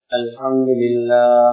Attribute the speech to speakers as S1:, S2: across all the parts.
S1: الحمد لله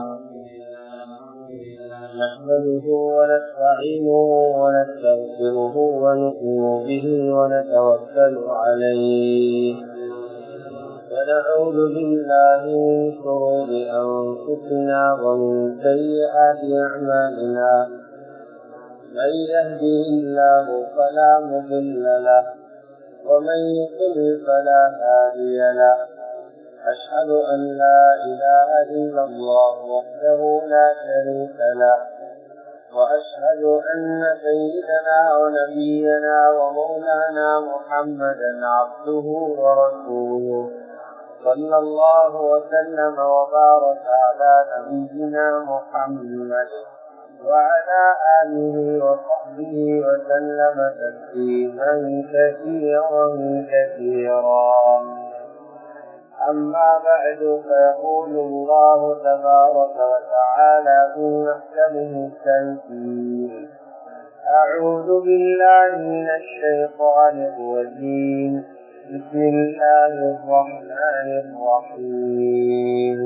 S1: نحمده ونستعينه ونستغفره ونؤمن به ونتوكل عليه ونعوذ بالله من شرور أنفسنا ومن سيئات أعمالنا من يهده الله فلا مضل له ومن يضلل فلا هادي له أشهد أن لا إله إلا الله وحده لا شريك له وأشهد أن سيدنا ونبينا ومولانا محمدا عبده ورسوله صلى الله وسلم وبارك على نبينا محمد وعلى آله وصحبه وسلم تسليما كثيرا كثيرا أما بعد فيقول الله تبارك وتعالى في محكمه التنزيل أعوذ بالله من الشيطان الرجيم بسم الله الرحمن الرحيم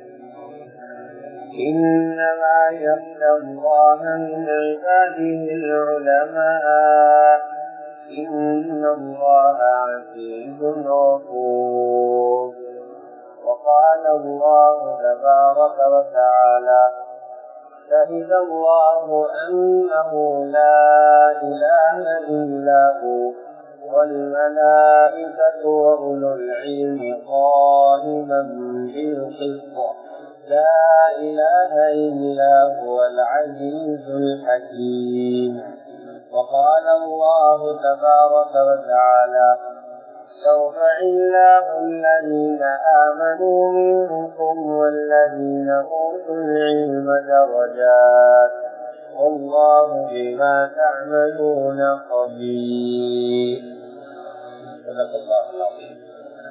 S1: إنما يخشى الله من عباده العلماء إن الله عزيز غفور وقال الله تبارك وتعالى شهد الله أنه لا إله إلا هو والملائكة وأولو العلم قائما بالقسط لا إله إلا هو العزيز الحكيم وقال الله تبارك وتعالى يرفع الله الذين آمنوا منكم والذين أوتوا العلم درجات والله بما تعملون خبير صدق الله العظيم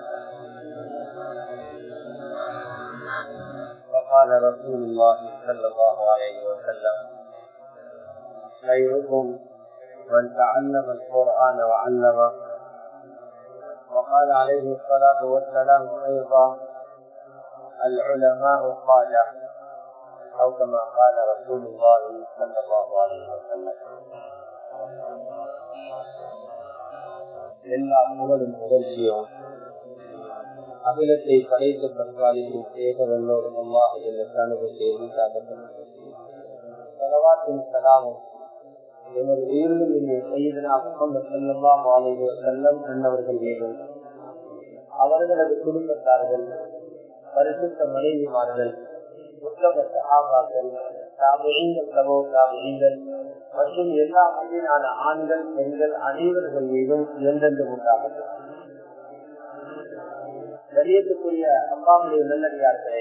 S1: وقال رسول الله صلى الله عليه وسلم خيركم من تعلم القرآن وعلمه وقال عليه الصلاة والسلام أيضا العلماء قادة أو كما قال رسول الله صلى الله عليه وسلم எல்லா புகழும் புகழ்ச்சியும் அகிலத்தை படைத்து பண்பாளிக்கும் சேகவல்லோரும் அல்லாஹ் என்ற கனவு செய்து சலவாத்தின் சலாமும் எமது உயிரிலும் இங்கே செய்தனா முகமது செல்லல்லாம் ஆலையோ செல்லம் என்னவர்கள் மீதும் அவர்களது குடும்பத்தார்கள் பரிசுத்த மனைவிமார்கள் உத்தம சகாபாக்கள் தாபுங்கள் சகோ தாபுங்கள் மற்றும் எல்லா மனிதனான ஆண்கள் பெண்கள் அனைவர்கள் மீதும் எந்தெந்த உண்டாகட்டும் வெளியேற்றக்கூடிய அம்மாவுடைய நல்லடியார்களே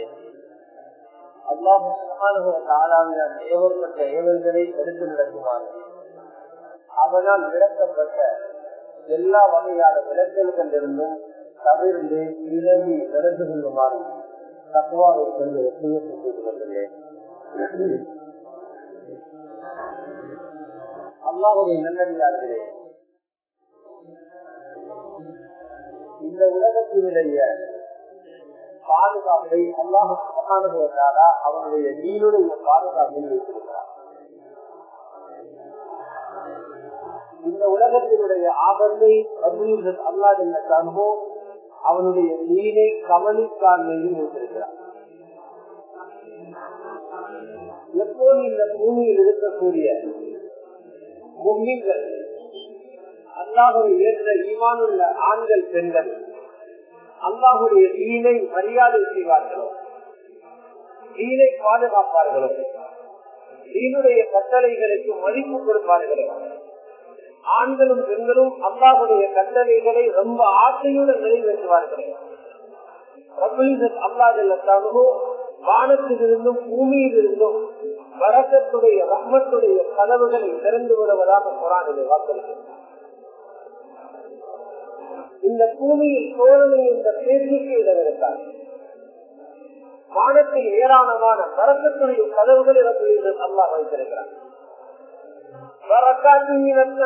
S1: அல்லாஹால ஏவப்பட்ட ஏவல்களை எடுத்து நடக்குமாறு அவனால் விளக்கப்பட்ட எல்லா வகையான விளக்கல்களிலிருந்தும் தவிர்ந்து விலகி நடந்து கொள்ளுமாறு தக்குவாவை கொண்டு ஒத்திய செய்து கொள்கிறேன் அல்லாவுடைய நல்லடியார்களே இந்த உலகத்தினுடைய பாதுகாப்பை அல்லாஹால அவனுடைய நீருடைய பாதுகாப்பில் வைத்திருக்கிறார் இந்த உலகத்தினுடைய ஆபத்தை அல்லாஹ் என்னோ அவனுடைய நீரை கவனிக்காண்மையில் வைத்திருக்கிறார் எப்போது இந்த பூமியில் இருக்கக்கூடிய முன்னிகள் அல்லாஹுடைய ஏற்ற ஈமானுள்ள ஆண்கள் பெண்கள் அல்லாஹுடைய ஈனை மரியாதை செய்வார்களோ ஈனை பாதுகாப்பார்களோ ஈனுடைய கட்டளைகளுக்கு மதிப்பு கொடுப்பார்களோ ஆண்களும் பெண்களும் அல்லாஹுடைய கட்டளைகளை ரொம்ப ஆசையுடன் நிறைவேற்றுவார்களோ அல்லாஹோ வானத்திலிருந்தும் பூமியிலிருந்தும் வரக்கத்துடைய ரஹ்மத்துடைய கதவுகளை திறந்து வருவதாக குரானிலே வாக்களிக்கிறார் இந்த பூமியில் சோழனை என்ற பேச்சுக்கு இடமிருந்தார் வானத்தில் ஏராளமான வரக்கத்துடைய கதவுகளை அல்லாஹ் வைத்திருக்கிறார்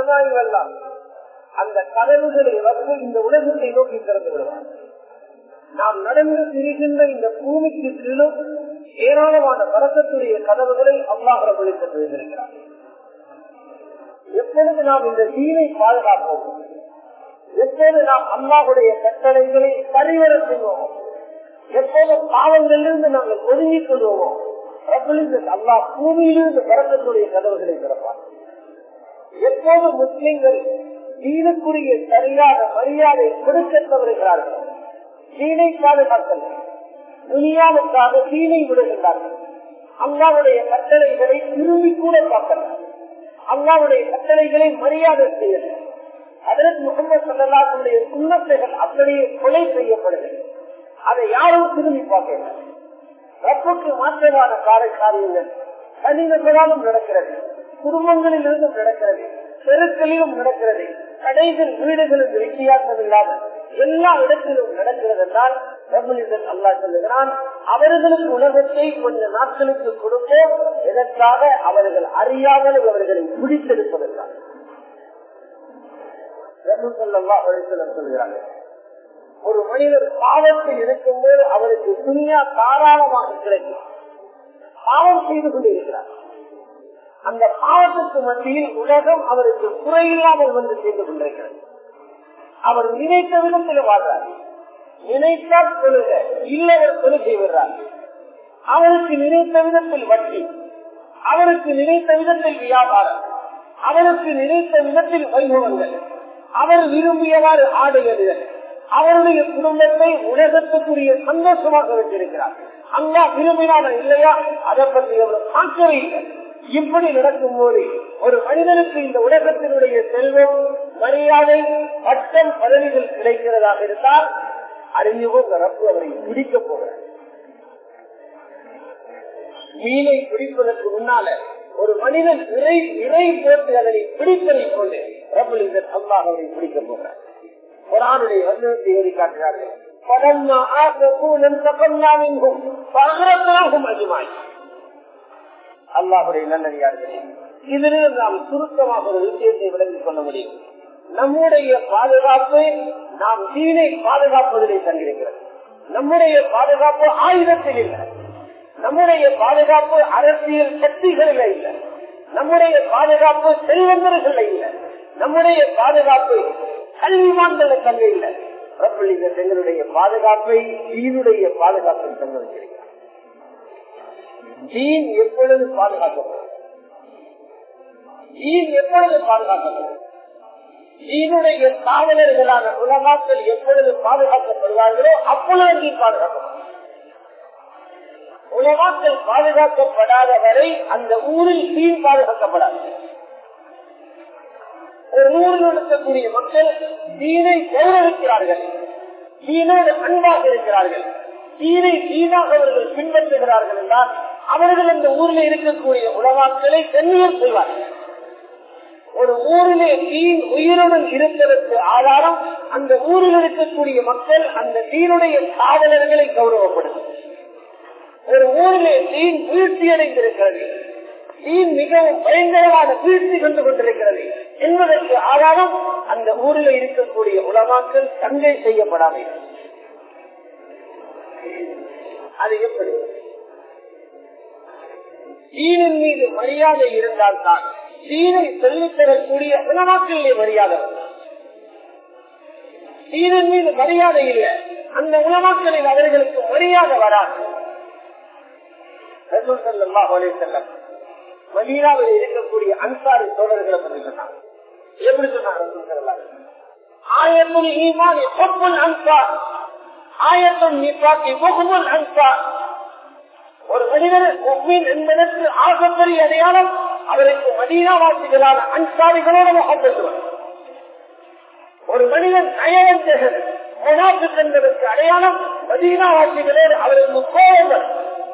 S1: அந்த கதவுகளை வந்து இந்த உலகத்தை நோக்கி திறந்து விடுவார்
S2: நாம் நடந்து திரிகின்ற இந்த பூமிக்கு கீழும் ஏராளமான பறக்கத்துடைய கதவுகளை அல்லாஹ் ரபுலிக்க செய்திருக்கிறார் எப்பொழுது நாம் இந்த தீனை பாதுகாப்போம் எப்போது நாம் அல்லாஹுடைய கட்டளைகளை சரிவர செய்வோம் எப்போது பாவங்களிலிருந்து நாங்கள் ஒதுங்கிக் கொள்வோமோ அல்லாஹ் பூமியிலிருந்து பறக்கக்கூடிய கதவுகளை திறப்பார் எப்போது முஸ்லிம்கள் தீனுக்குரிய சரியான மரியாதை கொடுக்க தவறுகிறார்கள் தீனை பாதுகாத்தல் துணியாவுக்காக தீனை விடுகின்றார்கள் அல்லாவுடைய கட்டளைகளை திரும்பி கூட பார்க்கல அல்லாவுடைய கட்டளைகளை மரியாதை செய்யல அதற்கு முகமது சல்லாத்துடைய சுண்ணத்தைகள் அப்படியே கொலை செய்யப்படுகிறது அதை யாரும் திரும்பி பார்க்கல ரப்புக்கு மாற்றமான கால காரியங்கள் தனிநபராலும் நடக்கிறது குடும்பங்களில் இருந்தும் நடக்கிறது தெருக்களிலும் நடக்கிறது கடைகள் வீடுகளும் வித்தியாசம் இல்லாத எல்லா இடத்திலும் நடக்கிறது என்றால் அல்லா சொல்லுகிறான் அவர்களுக்கு உலகத்தை கொஞ்ச நாட்களுக்கு கொடுப்போம் எதற்காக அவர்கள் அறியாமல் அவர்களை பிடித்தெடுப்பதற்காக சொல்கிறார்கள் ஒரு மனிதர் பாவத்தில் இருக்கும்போது அவருக்கு துணியா தாராளமாக கிடைக்கும் பாவம் செய்து கொண்டிருக்கிறார் அந்த பாவத்துக்கு மத்தியில் உலகம் அவருக்கு குறையில்லாமல் வந்து செய்து கொண்டிருக்கிறது அவர் நினைத்த விதத்தில் வாழ்றார் நினைத்தால் கொள்க இல்லவர் கொள்கை விடுறார் அவருக்கு நினைத்த விதத்தில் வட்டி அவருக்கு நினைத்த விதத்தில் வியாபாரம் அவருக்கு நினைத்த விதத்தில் வைபவங்கள் அவர் விரும்பியவாறு ஆடுகிறது அவருடைய குடும்பத்தை உலகத்துக்குரிய சந்தோஷமாக வச்சிருக்கிறார் அங்கா விரும்பினாலும் இல்லையா அதை பற்றி அவர் பார்க்கவே இல்லை இப்படி நடக்கும் போது ஒரு மனிதனுக்கு இந்த உலகத்தினுடைய செல்வம் மரியாதை பட்டம் பதவிகள் கிடைக்கிறதாக இருந்தால் அறிஞரும் ரப்பு அவரை பிடிக்க போகிறார் மீனை பிடிப்பதற்கு முன்னால ஒரு மனிதன் இறை இறை போட்டு அதனை பிடிப்பதை கொண்டு ரபுல் அல்லாஹ் அவரை பிடிக்க போகிறார் குரானுடைய வசனத்தை எழுதி காட்டுகிறார்கள் பலம்மா ஆசூனன் தப்பன்னாவின்கும் பகரத்தினாகும் அஜுமாய் அல்லாஹுடைய நல்லடியார்களே இதிலிருந்து நாம் சுருக்கமாக ஒரு விஷயத்தை விளங்கிக் கொள்ள முடியும் நம்முடைய பாதுகாப்பு நாம் தீனை பாதுகாப்பதிலே தங்கியிருக்கிறது நம்முடைய பாதுகாப்பு ஆயுதத்தில் இல்லை நம்முடைய பாதுகாப்பு அரசியல் சக்திகளில் இல்லை நம்முடைய பாதுகாப்பு செல்வந்தர்கள் இல்லை நம்முடைய பாதுகாப்பு கல்விமான்கள் தங்க இல்லை எங்களுடைய பாதுகாப்பை தீனுடைய பாதுகாப்பை தங்க வச்சிருக்கிறார் தீன் எப்பொழுது பாதுகாக்கப்படும் தீன் எப்பொழுது பாதுகாக்கப்படும் தீனுடைய காவலர்களான உலகாக்கள் எப்பொழுது பாதுகாக்கப்படுவார்களோ அப்பொழுது நீ பாதுகாக்கப்படும் உலகாக்கள் பாதுகாக்கப்படாத வரை அந்த ஊரில் தீன் பாதுகாக்கப்படாது ஒரு ஊரில் இருக்கக்கூடிய மக்கள் தீனை கௌரவிக்கிறார்கள் தீனோடு அன்பாக இருக்கிறார்கள் தீனை தீனாக அவர்கள் பின்பற்றுகிறார்கள் என்றால் அவர்கள் அந்த ஊரில் இருக்கக்கூடிய உலகாக்களை கண்ணியம் செய்வார்கள் ஒரு ஊரிலே தீன் உயிருடன் இருப்பதற்கு ஆதாரம் அந்த ஊரில் இருக்கக்கூடிய மக்கள் அந்த தீனுடைய காவலர்களை கௌரவப்படுத்தும் ஒரு ஊரிலே தீன் வீழ்ச்சி அடைந்திருக்கிறது தீன் மிகவும் பயங்கரமான வீழ்ச்சி கொண்டு கொண்டிருக்கிறது என்பதற்கு ஆதாரம் அந்த ஊரில் இருக்கக்கூடிய உலமாக்கள் சங்கை செய்யப்படாமல் அது எப்படி தீனின் மீது மரியாதை இருந்தால்தான் தீனை சொல்லித் தரக்கூடிய உலமாக்களிலே மரியாதை தீனின் மீது மரியாதை இல்லை அந்த உலமாக்களில் அவர்களுக்கு மரியாதை வராது செல்லம் மதீனாவில் இருக்கக்கூடிய அன்சாரி சோழர்களை பற்றி சொன்னாங்க எப்படி சொன்னாங்க ஆயத்துல் ஈமான் ஹொப்புல் அன்சார் ஆயத்துல் நிப்பாக்கி முகமுல் அன்சார் ஒரு மனிதர் முக்மீன் என்பதற்கு ஆகப்பெரிய அடையாளம் அவருக்கு மதீனாவாசிகளான அன்சாரிகளோடு முகப்பட்டுவர் ஒரு மனிதன் நயவஞ்சகன் முனாஃபிக் என்பதற்கு அடையாளம் மதீனாவாசிகளோடு அவருக்கு கோபம்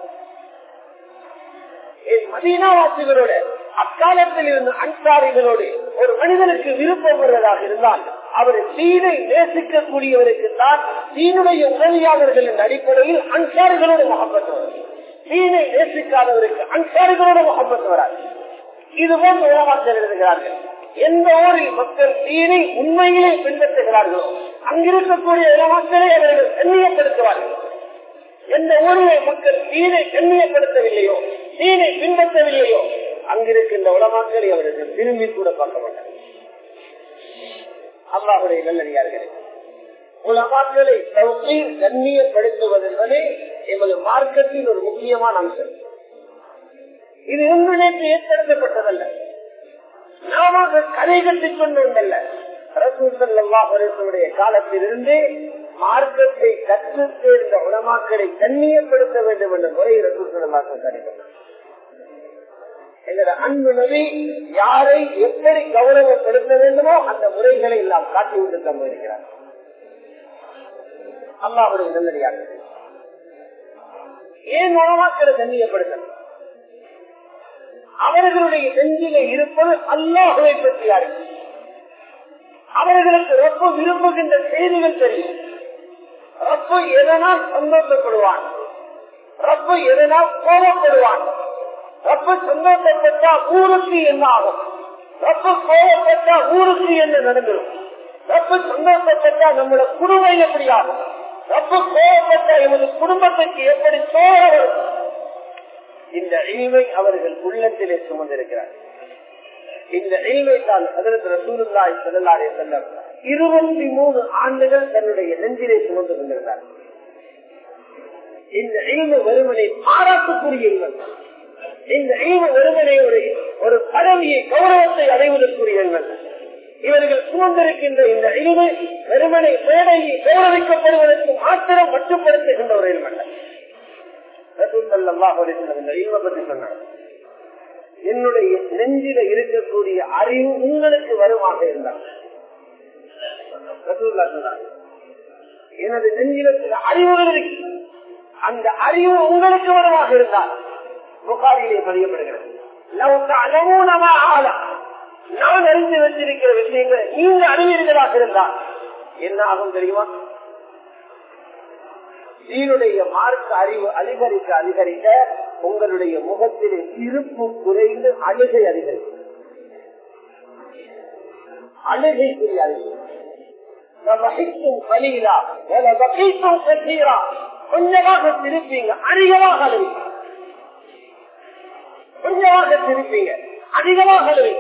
S2: மதீனாவாசிகளோட அக்காலத்தில் இருந்த அன்சாரிகளோடு ஒரு மனிதனுக்கு விருப்பம் வருவதாக இருந்தால் அவர் தீனை நேசிக்கக்கூடியவருக்கு தான் தீனுடைய உதவியாளர்களின் அடிப்படையில் அன்சாரிகளோடு முகப்பட்டு தீனை நேசிக்காதவருக்கு அன்சாரிகளோடு முகப்பட்டு வராது இது போன்ற உலமாக்கள் எழுதுகிறார்கள் எந்த ஊரில் மக்கள் தீனை உண்மையிலே பின்பற்றுகிறார்களோ அங்கிருக்கக்கூடிய உலமாக்களை அவர்கள் கண்ணியப்படுத்துவார்கள் எந்த ஊரிலே மக்கள் தீனை கண்ணியப்படுத்தவில்லையோ தீனை பின்பற்றவில்லையோ அங்கிருக்கின்ற உலமாக்களை அவர்கள் விரும்பி கூட பார்க்க மாட்டார்கள் அல்லாஹுடைய நல்லடியார்களே உலமாக்களை தௌகீர் கண்ணியப்படுத்துவது என்பதே எமது மார்க்கத்தின் ஒரு முக்கியமான அம்சம் இது இன்று நேற்று ஏற்படுத்தப்பட்டதல்ல நாம கதை கட்டிக் கொண்டு ஒன்றல்ல ரசூசல்லாஹுடைய காலத்திலிருந்து மார்க்கத்தை கற்று சேர்ந்த உலமாக்களை கண்ணியப்படுத்த வேண்டும் என்ற முறையை ரசூசல்லாஹ் கணிக்கிறார் எங்களோட அன்பு நபி யாரை எப்படி கௌரவப்படுத்த வேண்டுமோ அந்த முறைகளை எல்லாம் காட்டிவிட்டு தந்திருக்கிறார் அல்லாவுடைய நல்லடியாக ஏன் உணவாக்களை கண்ணியப்படுத்தணும் அவர்களுடைய நெஞ்சில இருப்பது அல்லாஹுவை பற்றியாரு அவர்களுக்கு ரொம்ப விரும்புகின்ற செய்திகள் தெரியும் ரப்ப எதனால் சந்தோஷப்படுவான் ரப்ப எதனால் கோபப்படுவான் ரப்ப சந்தோஷப்பட்டா ஊருக்கு என்ன ஆகும் ரப்ப கோபப்பட்டா ஊருக்கு என்ன நடந்துடும் ரப்ப சந்தோஷப்பட்டா நம்மளோட குடும்பம் எப்படி ஆகும் ரப்ப கோபப்பட்டா எமது குடும்பத்துக்கு எப்படி சோழ வரும் இந்த இழிவை அவர்கள் உள்ளத்திலே சுமந்திருக்கிறார் இந்த இழிவை தான் அதற்கு ரசூலுல்லாய் செல்லாரே செல்லம் இருபத்தி மூணு ஆண்டுகள் தன்னுடைய நெஞ்சிலே சுமந்து கொண்டிருந்தார் இந்த இழிவு வெறுமனை பாராட்டுக்குரிய இவன் இந்த ஈவு வெறுமனை ஒரு ஒரு பதவியை கௌரவத்தை அடைவதற்குரிய இவர்கள் சுமந்திருக்கின்ற இந்த இழிவு வெறுமனை மேடையை கௌரவிக்கப்படுவதற்கு மாத்திரம் மட்டுப்படுத்துகின்ற ஒரு இல்மல்ல என்னுடைய நெஞ்சில இருக்கக்கூடிய அறிவு உங்களுக்கு வருமாக இருந்தார் எனது நெஞ்சில சில அறிவுகள் இருக்கு அந்த அறிவு உங்களுக்கு வருமாக இருந்தால் புகாரிலே பதியப்படுகிறது நான் அறிந்து வச்சிருக்கிற விஷயங்களை நீங்க அறிவீர்களாக இருந்தால் என்ன ஆகும் தெரியுமா நீருடைய மார்க்க அறிவு அதிகரிக்க அதிகரிக்க உங்களுடைய முகத்திலே இருப்பு குறைந்து அழுகை அதிகரிக்கும் அழுகை தெரியாது பலியிலா கட்டீரா கொஞ்சமாக திருப்பீங்க அதிகமாக அழுவீங்க கொஞ்சமாக திருப்பீங்க அதிகமாக அழுவீங்க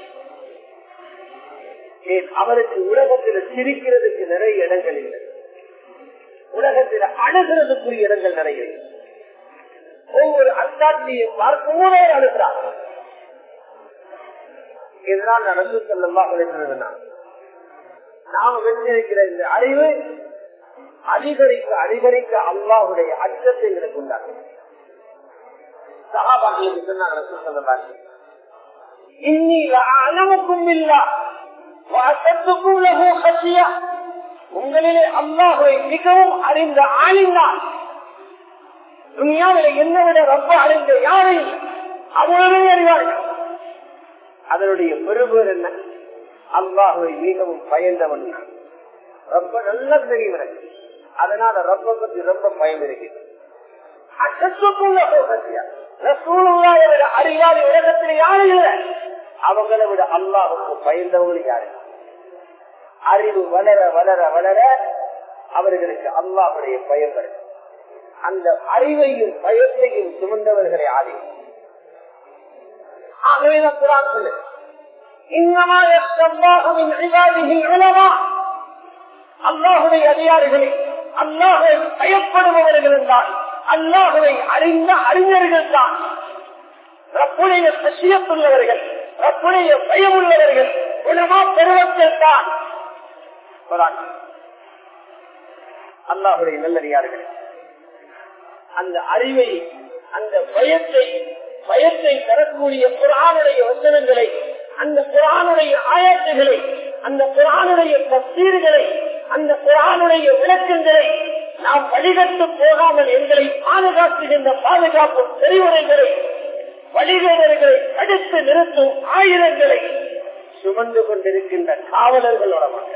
S2: அவருக்கு உலகத்தில் சிரிக்கிறதுக்கு நிறைய இடங்கள் இல்லை உலகத்தில் அணுகிறதுக்குரிய இடங்கள் நிறைய ஒவ்வொரு அத்தாட்சியை பார்க்கும் போதே அழுகிறார் இதனால் நடந்து செல்லலாம் நாம வச்சிருக்கிற இந்த அறிவு அதிகரிக்க அதிகரிக்க அல்லாவுடைய அச்சத்தை எங்களுக்கு உண்டாகும் சகாபாக்களுக்கு சொன்னாங்க சொல்லலாம் இன்னில அளவுக்கும் இல்லா வாசத்துக்கும் லகு கசியா உங்களிலே அல்லாஹுவை மிகவும் அறிந்த ஆளிந்தான் துணியாவில் என்ன விட ரொம்ப அறிந்த யாரையும் அவ்வளவே அறிவார்கள் அதனுடைய பெருபேர் என்ன அல்லாஹுவை மிகவும் பயந்தவன் ரொம்ப நல்லா தெரியும் எனக்கு அதனால ரொம்ப பத்தி ரொம்ப பயம் இருக்கிறது அறியாத உலகத்தில் யாரும் இல்லை அவங்களை விட அல்லாஹுக்கு பயந்தவங்க யாரு அறிவு வளர வளர வளர அவர்களுக்கு அல்லாஹுடைய பயம் வரும் அந்த அறிவையும் பயத்தையும் சுமந்தவர்களை ஆதி ஆகவேதான் குரான் சொல்லு அல்லாஹுடைய அதிகாரிகளை அல்லாஹை பயப்படுபவர்கள் என்றால் அல்லாஹுவை அறிந்த அறிஞர்கள் தான் ரப்புடைய சசியத்துள்ளவர்கள் ரப்புடைய பயம் உள்ளவர்கள் உணவா பருவத்தில் தான் அல்லாஹுடைய நல்லடியார்கள் அந்த அறிவை அந்த பயத்தை பயத்தை தரக்கூடிய குரானுடைய வசனங்களை அந்த குரானுடைய ஆயத்துகளை அந்த குரானுடைய தஸ்தீர்களை அந்த குரானுடைய விளக்கங்களை நாம் வழிகட்டு போகாமல் எங்களை பாதுகாத்துகின்ற பாதுகாப்பு தெரிவுரைகளை வழிகேடர்களை தடுத்து நிறுத்தும் ஆயுதங்களை சுமந்து கொண்டிருக்கின்ற காவலர்களோட மக்கள்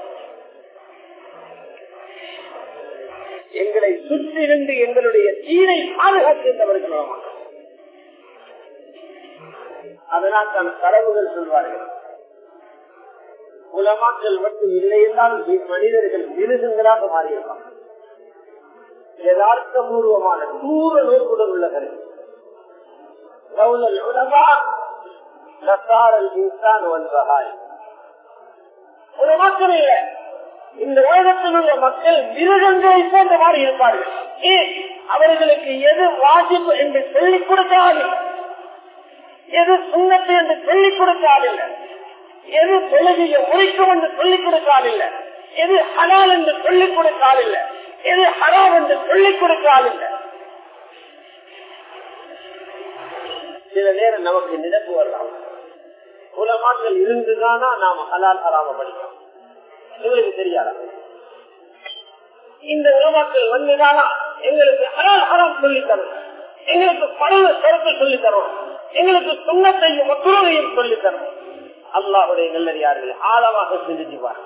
S2: எங்களை சுற்றி நின்று எங்களுடைய தீரை பாதுகாக்கின்றவர்களோட மக்கள் அதனால் தான் கடவுள்கள் சொல்வார்கள் உலமாக்கள் மட்டும் இல்லை என்றால் மனிதர்கள் மிருகங்களாக மாறியிருப்பாங்க யதார்த்த பூர்வமான தூர நோக்குடன் உள்ள கருத்து ஒரு மக்கள் இல்லை இந்த உலகத்தில் உள்ள மக்கள் மிருகங்களை போன்ற மாதிரி இருப்பார்கள் ஏன் அவர்களுக்கு எது வாஜிப்பு என்று சொல்லிக் கொடுக்காது எது சுண்ணத்து என்று சொல்லிக் கொடுக்காதில்லை எது தொழுகையை முறிக்கும் என்று சொல்லிக் கொடுக்காதில்லை எது ஹலால் என்று சொல்லிக் கொடுக்காதில்லை எது ஹராம் என்று சொல்லிக் கொடுக்காதில்லை சில நேரம் நமக்கு நினைப்பு வரலாம் உலமாக்கள் இருந்துதானா நாம ஹலால் ஹராம படிக்கிறோம் எங்களுக்கு தெரியாதா இந்த உலமாக்கள் வந்துதானா எங்களுக்கு ஹலால் ஹராம் சொல்லி தரும் எங்களுக்கு பருவ கருத்து சொல்லி தரும் எங்களுக்கு சுண்ணத்தையும் மக்குறவையும் சொல்லி தரும் அல்லாஹுடைய நல்லடியார்கள் ஆழமாக சிந்திச்சுப்பார்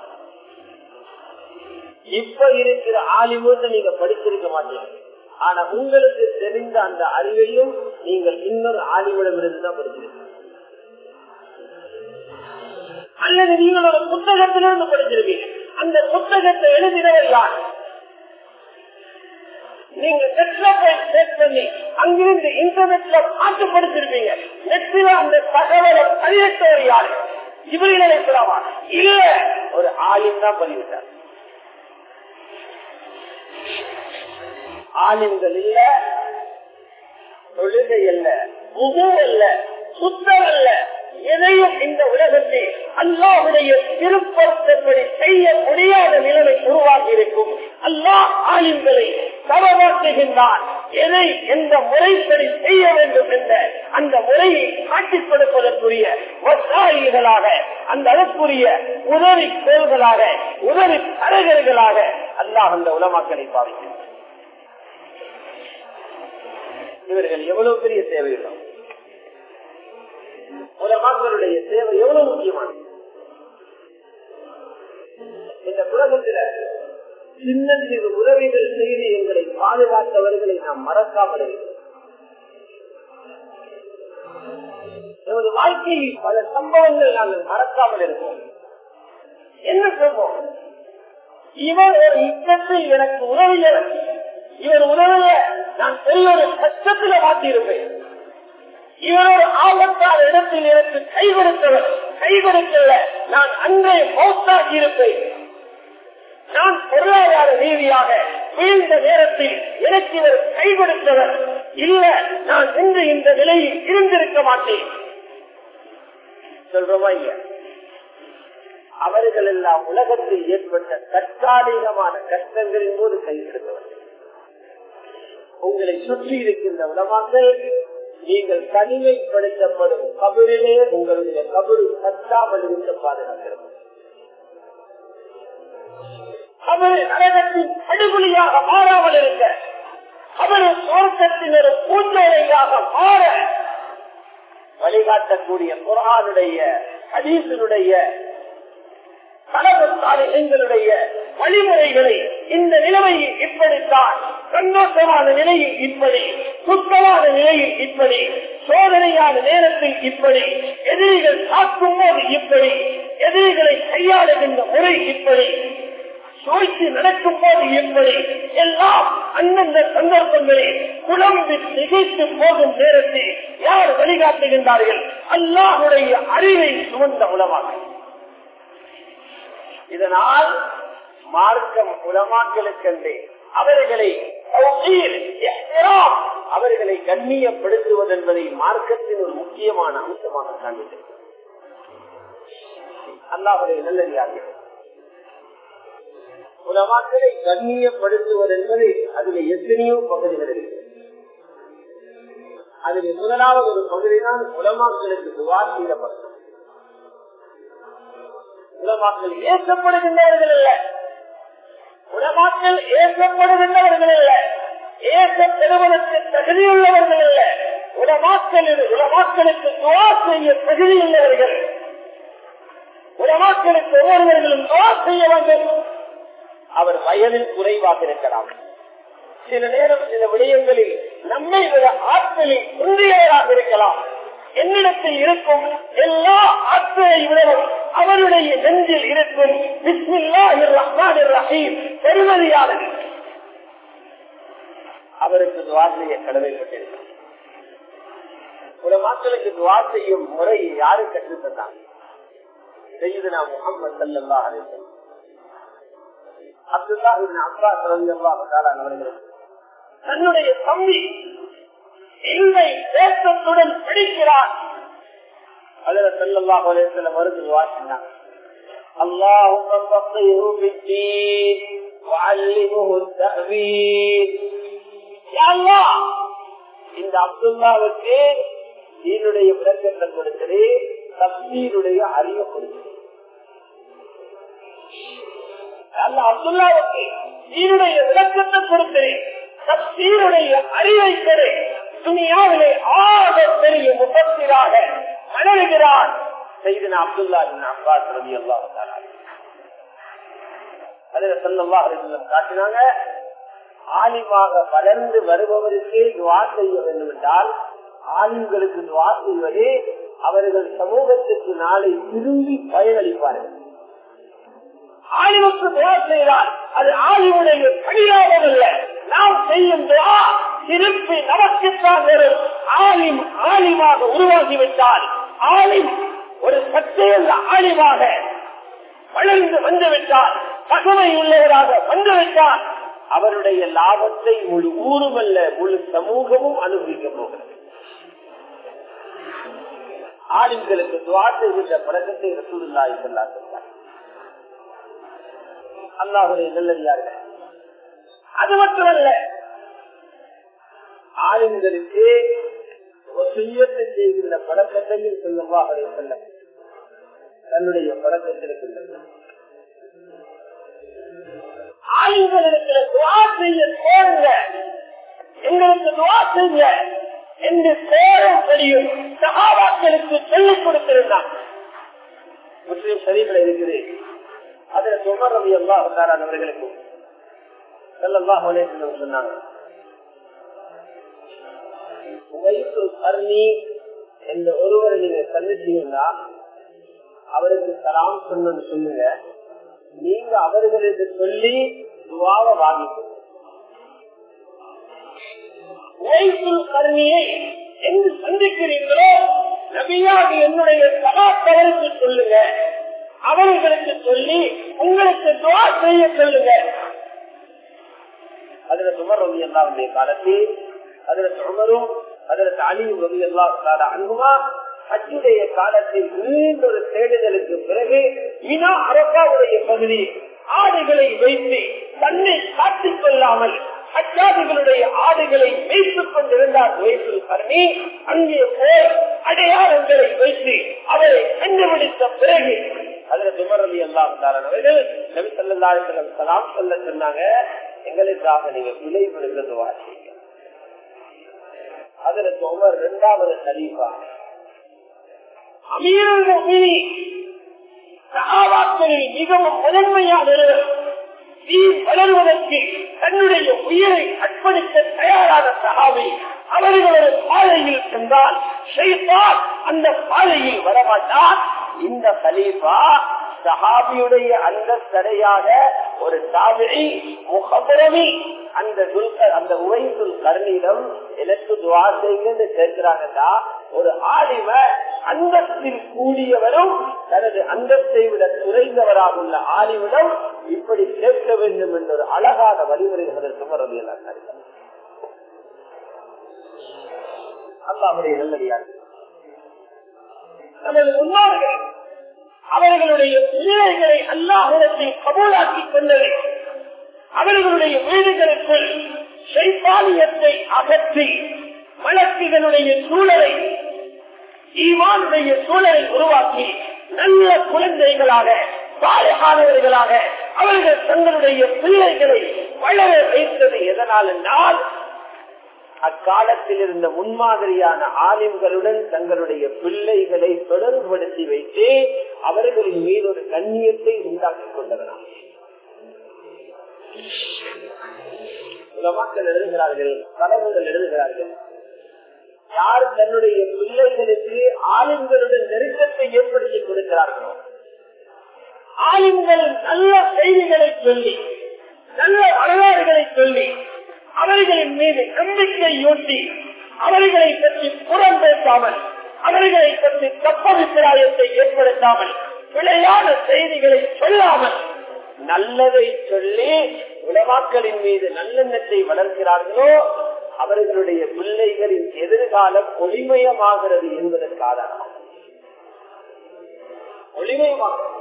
S2: இப்ப இருக்கிற ஆலிமூத்த நீங்க படிச்சிருக்க மாட்டீங்க ஆனா உங்களுக்கு தெரிந்த அந்த அறிவையும் நீங்கள் இன்னொரு ஆலிமிடமிருந்து தான் படிச்சிருக்கீங்க அல்லது நீங்கள் ஒரு புத்தகத்திலிருந்து படிச்சிருக்கீங்க அந்த புத்தகத்தை எழுதினவர் யார் நீங்க நெட்ல போய் செக் பண்ணி அங்கிருந்து இன்டர்நெட்ல பார்த்து படிச்சிருப்பீங்க நெட்டில அந்த தகவலை பதிவிட்டவர் யாரு இவரை நினைக்கலாமா இல்ல ஒரு ஆலிம் தான் பதிவிட்டார் ஆலிம்கள் இல்ல தொழுகை அல்ல முது அல்ல சுத்தம் அல்ல எதையும் இந்த உலகத்தில் அல்லாஹுடைய திருப்பத்தப்படி செய்ய முடியாத நிலைமை உருவாகி இருக்கும் அல்லாஹ் ஆலிம்களை தரமாற்றுகின்றான் எதை எந்த முறைப்படி செய்ய வேண்டும் என்ற அந்த முறையை காட்டிக் கொடுப்பதற்குரிய வசாயிகளாக அந்த அதற்குரிய உதவி கோள்களாக உதவி தரகர்களாக அல்லாஹ் அந்த உலமாக்களை பாவிக்கிறார் இவர்கள் எவ்வளவு பெரிய தேவையுள்ளோம் உலமாக்களுடைய சேவை எவ்வளவு முக்கியமானது இந்த உலகத்துல சின்ன சிறு உதவிகள் செய்து எங்களை பாதுகாத்தவர்களை நாம் மறக்காமல் இருக்கிறோம் நமது வாழ்க்கையில் பல சம்பவங்கள் நாங்கள் மறக்காமல் இருக்கோம் என்ன சொல்வோம் இவர் ஒரு இக்கத்தில் எனக்கு உதவியவர் இவர் உதவிய நான் பெரிய கஷ்டத்துல மாற்றியிருப்பேன் இவர் ஒரு ஆபத்தான இடத்தில் எனக்கு கை கொடுத்தவர் கை கொடுக்கல நான் அன்றே மௌத்தாகி இருப்பேன் நான் பொருளாதார ரீதியாக வீழ்ந்த நேரத்தில் எனக்கு இவர் கை கொடுத்தவர் இல்ல நான் இன்று இந்த நிலையில் இருந்திருக்க மாட்டேன் சொல்றோமா இல்ல அவர்கள் எல்லாம் உலகத்தில் ஏற்பட்ட தற்காலிகமான கஷ்டங்களின் போது கை கொடுத்தவர் உங்களை சுற்றி இருக்கின்ற உலமாக்கள் நீங்கள் தனிமைப்படுத்தப்படும் கபரிலே உங்களுடைய கபரு சத்தாமல் இருந்த பாதுகாக்கிறது கபரு நரகத்தின் அடிபொலியாக மாறாமல் இருக்க கபரு சுவர்க்கத்தின் ஒரு பூஞ்சோலையாக மாற வழிகாட்டக்கூடிய குரானுடைய ஹதீசனுடைய எங்களுடைய வழிமுறைகளை இந்த நிலைமையில் இப்படித்தான் சந்தோஷமான நிலையில் இப்படி சுத்தமான நிலையில் இப்படி சோதனையான நேரத்தில் இப்படி எதிரிகள் தாக்கும் போது இப்படி எதிரிகளை கையாளுகின்ற முறை இப்படி சூழ்ச்சி நடக்கும் போது எப்படி எல்லாம் அந்தந்த சந்தர்ப்பங்களில் குழம்பி திகைத்து போகும் நேரத்தில் யார் வழிகாட்டுகின்றார்கள் அல்லாஹுடைய அறிவை சுமந்த உலமாக இதனால் மார்க்கம் உலமாக்களுக்கென்றே அவர்களை அவர்களை கண்ணியப்படுத்துவது என்பதை மார்க்கத்தின் ஒரு முக்கியமான அம்சமாக காண்பித்தது அல்லாஹுடைய நல்லதார்கள் உலமாக்களை கண்ணியப்படுத்துவது என்பது அதுல எத்தனையோ பகுதிகள் இருக்கு அதில் முதலாவது ஒரு பகுதிதான் உலமாக்களுக்கு துவா செய்யப்பட்டது உலமாக்கள் ஏசப்படுகின்றவர்கள் அல்ல உலமாக்கள் ஏசப்படுகின்றவர்கள் அல்ல ஏசப்படுவதற்கு தகுதியுள்ளவர்கள் அல்ல உலமாக்கள் உலமாக்களுக்கு துவா செய்ய தகுதியுள்ளவர்கள் உலமாக்களுக்கு ஒவ்வொருவர்களும் துவா செய்ய வேண்டும் அவர் வயதில் குறைவாக இருக்கலாம் சில நேரம் சில விடயங்களில் நம்மை விட ஆட்களில் உந்தியவராக இருக்கலாம் என்னிடத்தில் இருக்கும் எல்லா அத்தனை விடவும் அவருடைய நெஞ்சில் இருக்கும் பிஸ்மில்லாஹிர் ரஹ்மானிர் ரஹீம் பெருமதியானது அவருக்கு துவா செய்ய கடமைப்பட்டிருக்கிறார் ஒரு மக்களுக்கு துவா செய்யும் முறையை யாரு கற்றுத் தந்தாங்க செய்யுதுனா முகமது சல்லல்லாஹு அலைஹி வஸல்லம் அப்துல்லா இப்னு அப்பாஸ் ரலியல்லாஹு தஆலா அவர்களுக்கு தன்னுடைய தம்பி இல்லை தேசத்துடன் பிடிக்கிறார் அதில் சல்லல்லாஹு அலைஹி வஸல்லம் மருந்து துவா செஞ்சாங்க اللهم فقهه في الدين وعلمه التأويل يا الله இந்த அப்துல்லாவுக்கு தீனுடைய விளக்கத்தை கொடுத்தது தப்சீருடைய அறிவை கொடுத்தது அந்த அப்துல்லாவுக்கு தீனுடைய விளக்கத்தை கொடுத்தது தப்சீருடைய அறிவை பெறு துணியாவிலே ஆக பெரிய முகத்திராக வளருகிறார் செய்தன அப்துல்லா அப்பாஸ் ரவி அல்லா அதுல சொல்லவா காட்டினாங்க ஆலிமாக வளர்ந்து வருபவருக்கே துவா செய்ய வேண்டும் என்றால் ஆலிம்களுக்கு துவா செய்வது அவர்கள் சமூகத்திற்கு நாளை திரும்பி பயனளிப்பார்கள் ஆலிமுக்கு துவா செய்தால் அது ஆலிமுடைய கடிதாகம் அல்ல நாம் செய்யும் துவா திருப்பி நமக்குத்தான் வரும் ஆலிம் ஆலிமாக உருவாகிவிட்டால் ஆலிம் ஒரு சக்தியுள்ள ஆலிமாக வளர்ந்து வந்துவிட்டால் பசுமை உள்ளவராக வந்துவிட்டால் அவருடைய லாபத்தை முழு ஊரும் அல்ல முழு சமூகமும் அனுபவிக்க போகிறது ஆளுங்களுக்கு துவா செய்கின்ற பழக்கத்தை ரசூலுல்லாஹி ஸல்லல்லாஹு அலைஹி வஸல்லம் அல்லாஹ்வுடைய நல்லடியார்கள் அது மட்டுமல்ல ஆளுங்களுக்கு வசியத்தை செய்கின்ற பழக்கத்தையும் சொல்லல்லாஹு அலைஹி வஸல்லம் தன்னுடைய பழக்கத்திற்கு ஆளுங்களிடத்துல துவா செய்ய கோருங்க எங்களுக்கு துவா செய்ய என்று கோரம் தெரியும் சகாபாக்களுக்கு சொல்லிக் கொடுத்திருந்தான் முஸ்லீம் ஷரீஃபில் இருக்குது அதுல சுமர் ரவி அல்லா அவர்களுக்கு செல்லல்லாஹ் சொன்னாங்க கர்ணி என்ற ஒருவரை நீங்க சந்திச்சீங்கன்னா அவருக்கு சலாம் சொன்னு சொல்லுங்க நீங்க அவர்களுக்கு சொல்லி துவாவை வாங்கிக்கணும் கருணியை எங்கு சந்திக்கிறீங்களோ நபியாக என்னுடைய சகாத்தவருக்கு சொல்லுங்க அவர்களுக்கு சொல்லி உங்களுக்கு துவா செய்ய சொல்லுங்க அதுல சுமர் ரவி அல்லாவுடைய காலத்தில் அதுல சுமரும் அதுல அலியும் ரவி அல்லா அன்புமா அச்சுடைய காலத்தில் மீண்டொரு தேடுதலுக்கு பிறகு இனா அரசாவுடைய பகுதி ஆடுகளை வைத்து தன்னை காட்டிக் கொள்ளாமல் அச்சாதிகளுடைய ஆடுகளை வைத்துக் கொண்டிருந்தார் வயசில் கருணி அங்கே போய் அடையாளங்களை வைத்து அவரை கண்டுபிடித்த பிறகு அதுல துமரலி எல்லாம் அவர்கள் நபி சொல்லா சலாம் சொல்ல சொன்னாங்க எங்களுக்காக நீங்க விலை விழுந்ததுவா அதுல உமர் இரண்டாவது கலீஃபா அமீரல் சகாபாக்களில் மிகவும் முதன்மையானவர் வளர்வதற்கு தன்னுடைய உயிரை அர்ப்பணிக்க தயாரான சகாவை அவர்கள் ஒரு பாதையில் சென்றால் ஷைத்தான் அந்த பாதையில் வரமாட்டார் இந்த கலீஃபா சஹாபியுடைய அந்த தடையாக ஒரு தாவிரி முகபுரமி அந்த துல்கர் அந்த உவைசுல் கருணிடம் எனக்கு துவா செய்யுன்னு கேட்கிறாங்கடா ஒரு ஆலிம அந்தஸ்தில் கூடியவரும் தனது அந்தஸ்தை விட குறைந்தவராக உள்ள ஆலிமிடம் இப்படி கேட்க வேண்டும் என்ற ஒரு அழகான வழிமுறைகளை சுமரது எல்லாம் அல்லாவுடைய நல்லடியார்கள் நமது முன்னோர்கள் அவர்களுடைய பிள்ளைகளை அல்லாஹிடத்தை கபூலாக்கி கொண்டதை அவர்களுடைய வீடுகளுக்குள் சைப்பாலியத்தை அகற்றி வழக்குகளுடைய சூழலை ஈவானுடைய சூழலை உருவாக்கி நல்ல குழந்தைகளாக பாலகானவர்களாக அவர்கள் தங்களுடைய பிள்ளைகளை வளர வைத்தது எதனால் என்றால் அக்காலத்தில் இருந்த முன்மாதிரியான ஆலிம்களுடன் தங்களுடைய பிள்ளைகளை தொடர்புபடுத்தி வைத்து அவர்களின் மீது ஒரு கண்ணியத்தை உண்டாக்கிக் கொண்டவனாம் சில மக்கள் எழுதுகிறார்கள் தலைவர்கள் எழுதுகிறார்கள் யார் தன்னுடைய பிள்ளைகளுக்கு ஆளுங்களுடன் நெருக்கத்தை ஏற்படுத்தி கொடுக்கிறார்களோ ஆளுங்கள் நல்ல செய்திகளை சொல்லி நல்ல வரலாறுகளை சொல்லி அவர்களின் மீது நம்பிக்கை ஊட்டி அவர்களை பற்றி புறம் பேசாமல் அவர்களை பற்றி தப்பபிப்பிராயத்தை ஏற்படுத்தாமல் பிழையான செய்திகளை சொல்லாமல் நல்லதை சொல்லி உலமாக்களின் மீது நல்லெண்ணத்தை வளர்க்கிறார்களோ அவர்களுடைய பிள்ளைகளின் எதிர்காலம் ஒளிமயமாகிறது என்பதற்கு ஆதாரம் ஒளிமயமாகிறது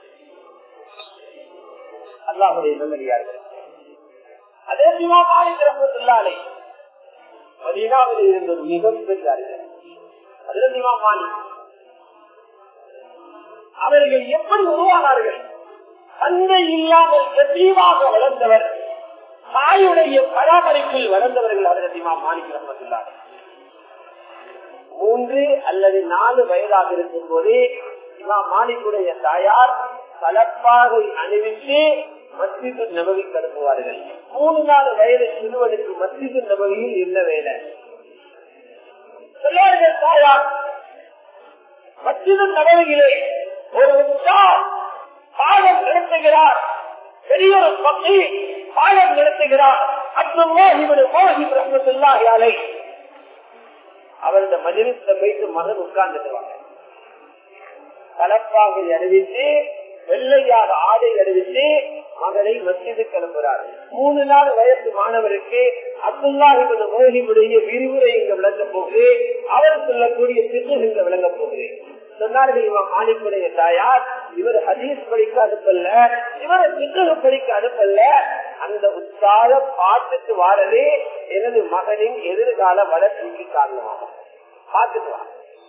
S2: அல்லாஹுடைய நல்லடியார்கள் அதே சிவா மாலிக் ரஹமத்துல்லாலை மதீனாவில் இருந்த ஒரு மிகப்பெரிய அறிஞர் அதில் சிவா மாலிக் அவர்கள் எப்படி உருவானார்கள் தந்தை இல்லாமல் எத்தீவாக வளர்ந்தவர் தாயுடைய பராமரிப்பில் வளர்ந்தவர்கள் அதில் சிவா மாலிக் ரஹமத்துல்லாலை மூன்று அல்லது நாலு வயதாக இருக்கும் போதே இமா மாலிக்குடைய தாயார் தலப்பாகை அணிவித்து மஸ்ஜிது நபவி கருப்புவார்கள் மூணு நாலு வயது சிறுவனுக்கு மஸ்ஜிது நபவியில் என்ன வேலை சொல்வார்கள் தாயார் மஸ்ஜிது நபவியிலே ஒரு உற்சார் பாடம் நடத்துகிறார் பெரிய ஒரு பக்தி பாடம் நடத்துகிறார் அப்துல்லா இவரு மோகி ரஹமத்துல்லாஹி அலை அவரது மஜிலிஸ்ல போயிட்டு மகன் உட்கார்ந்துட்டுவாங்க தலப்பாகை அறிவித்து வெள்ளையாக ஆடை அறிவித்து மகளை மசிது கிளம்புறார் மூணு நாள் வயசு மாணவருக்கு அப்துல்லா என்பது மோகிமுடைய விரிவுரை இங்க விளங்க போகுது அவர் சொல்லக்கூடிய திரு இங்க விளங்க போகுது சொன்னார்கள் இவன் மாலிக்குடைய தாயார் இவர் ஹதீஸ் படிக்க அனுப்பல்ல இவரை திரு படிக்க அனுப்பல்ல அந்த உற்சாக பாட்டுக்கு வாரதே எனது மகனின் எதிர்கால வளர்ச்சிக்கு காரணமாகும் பார்த்துட்டு வா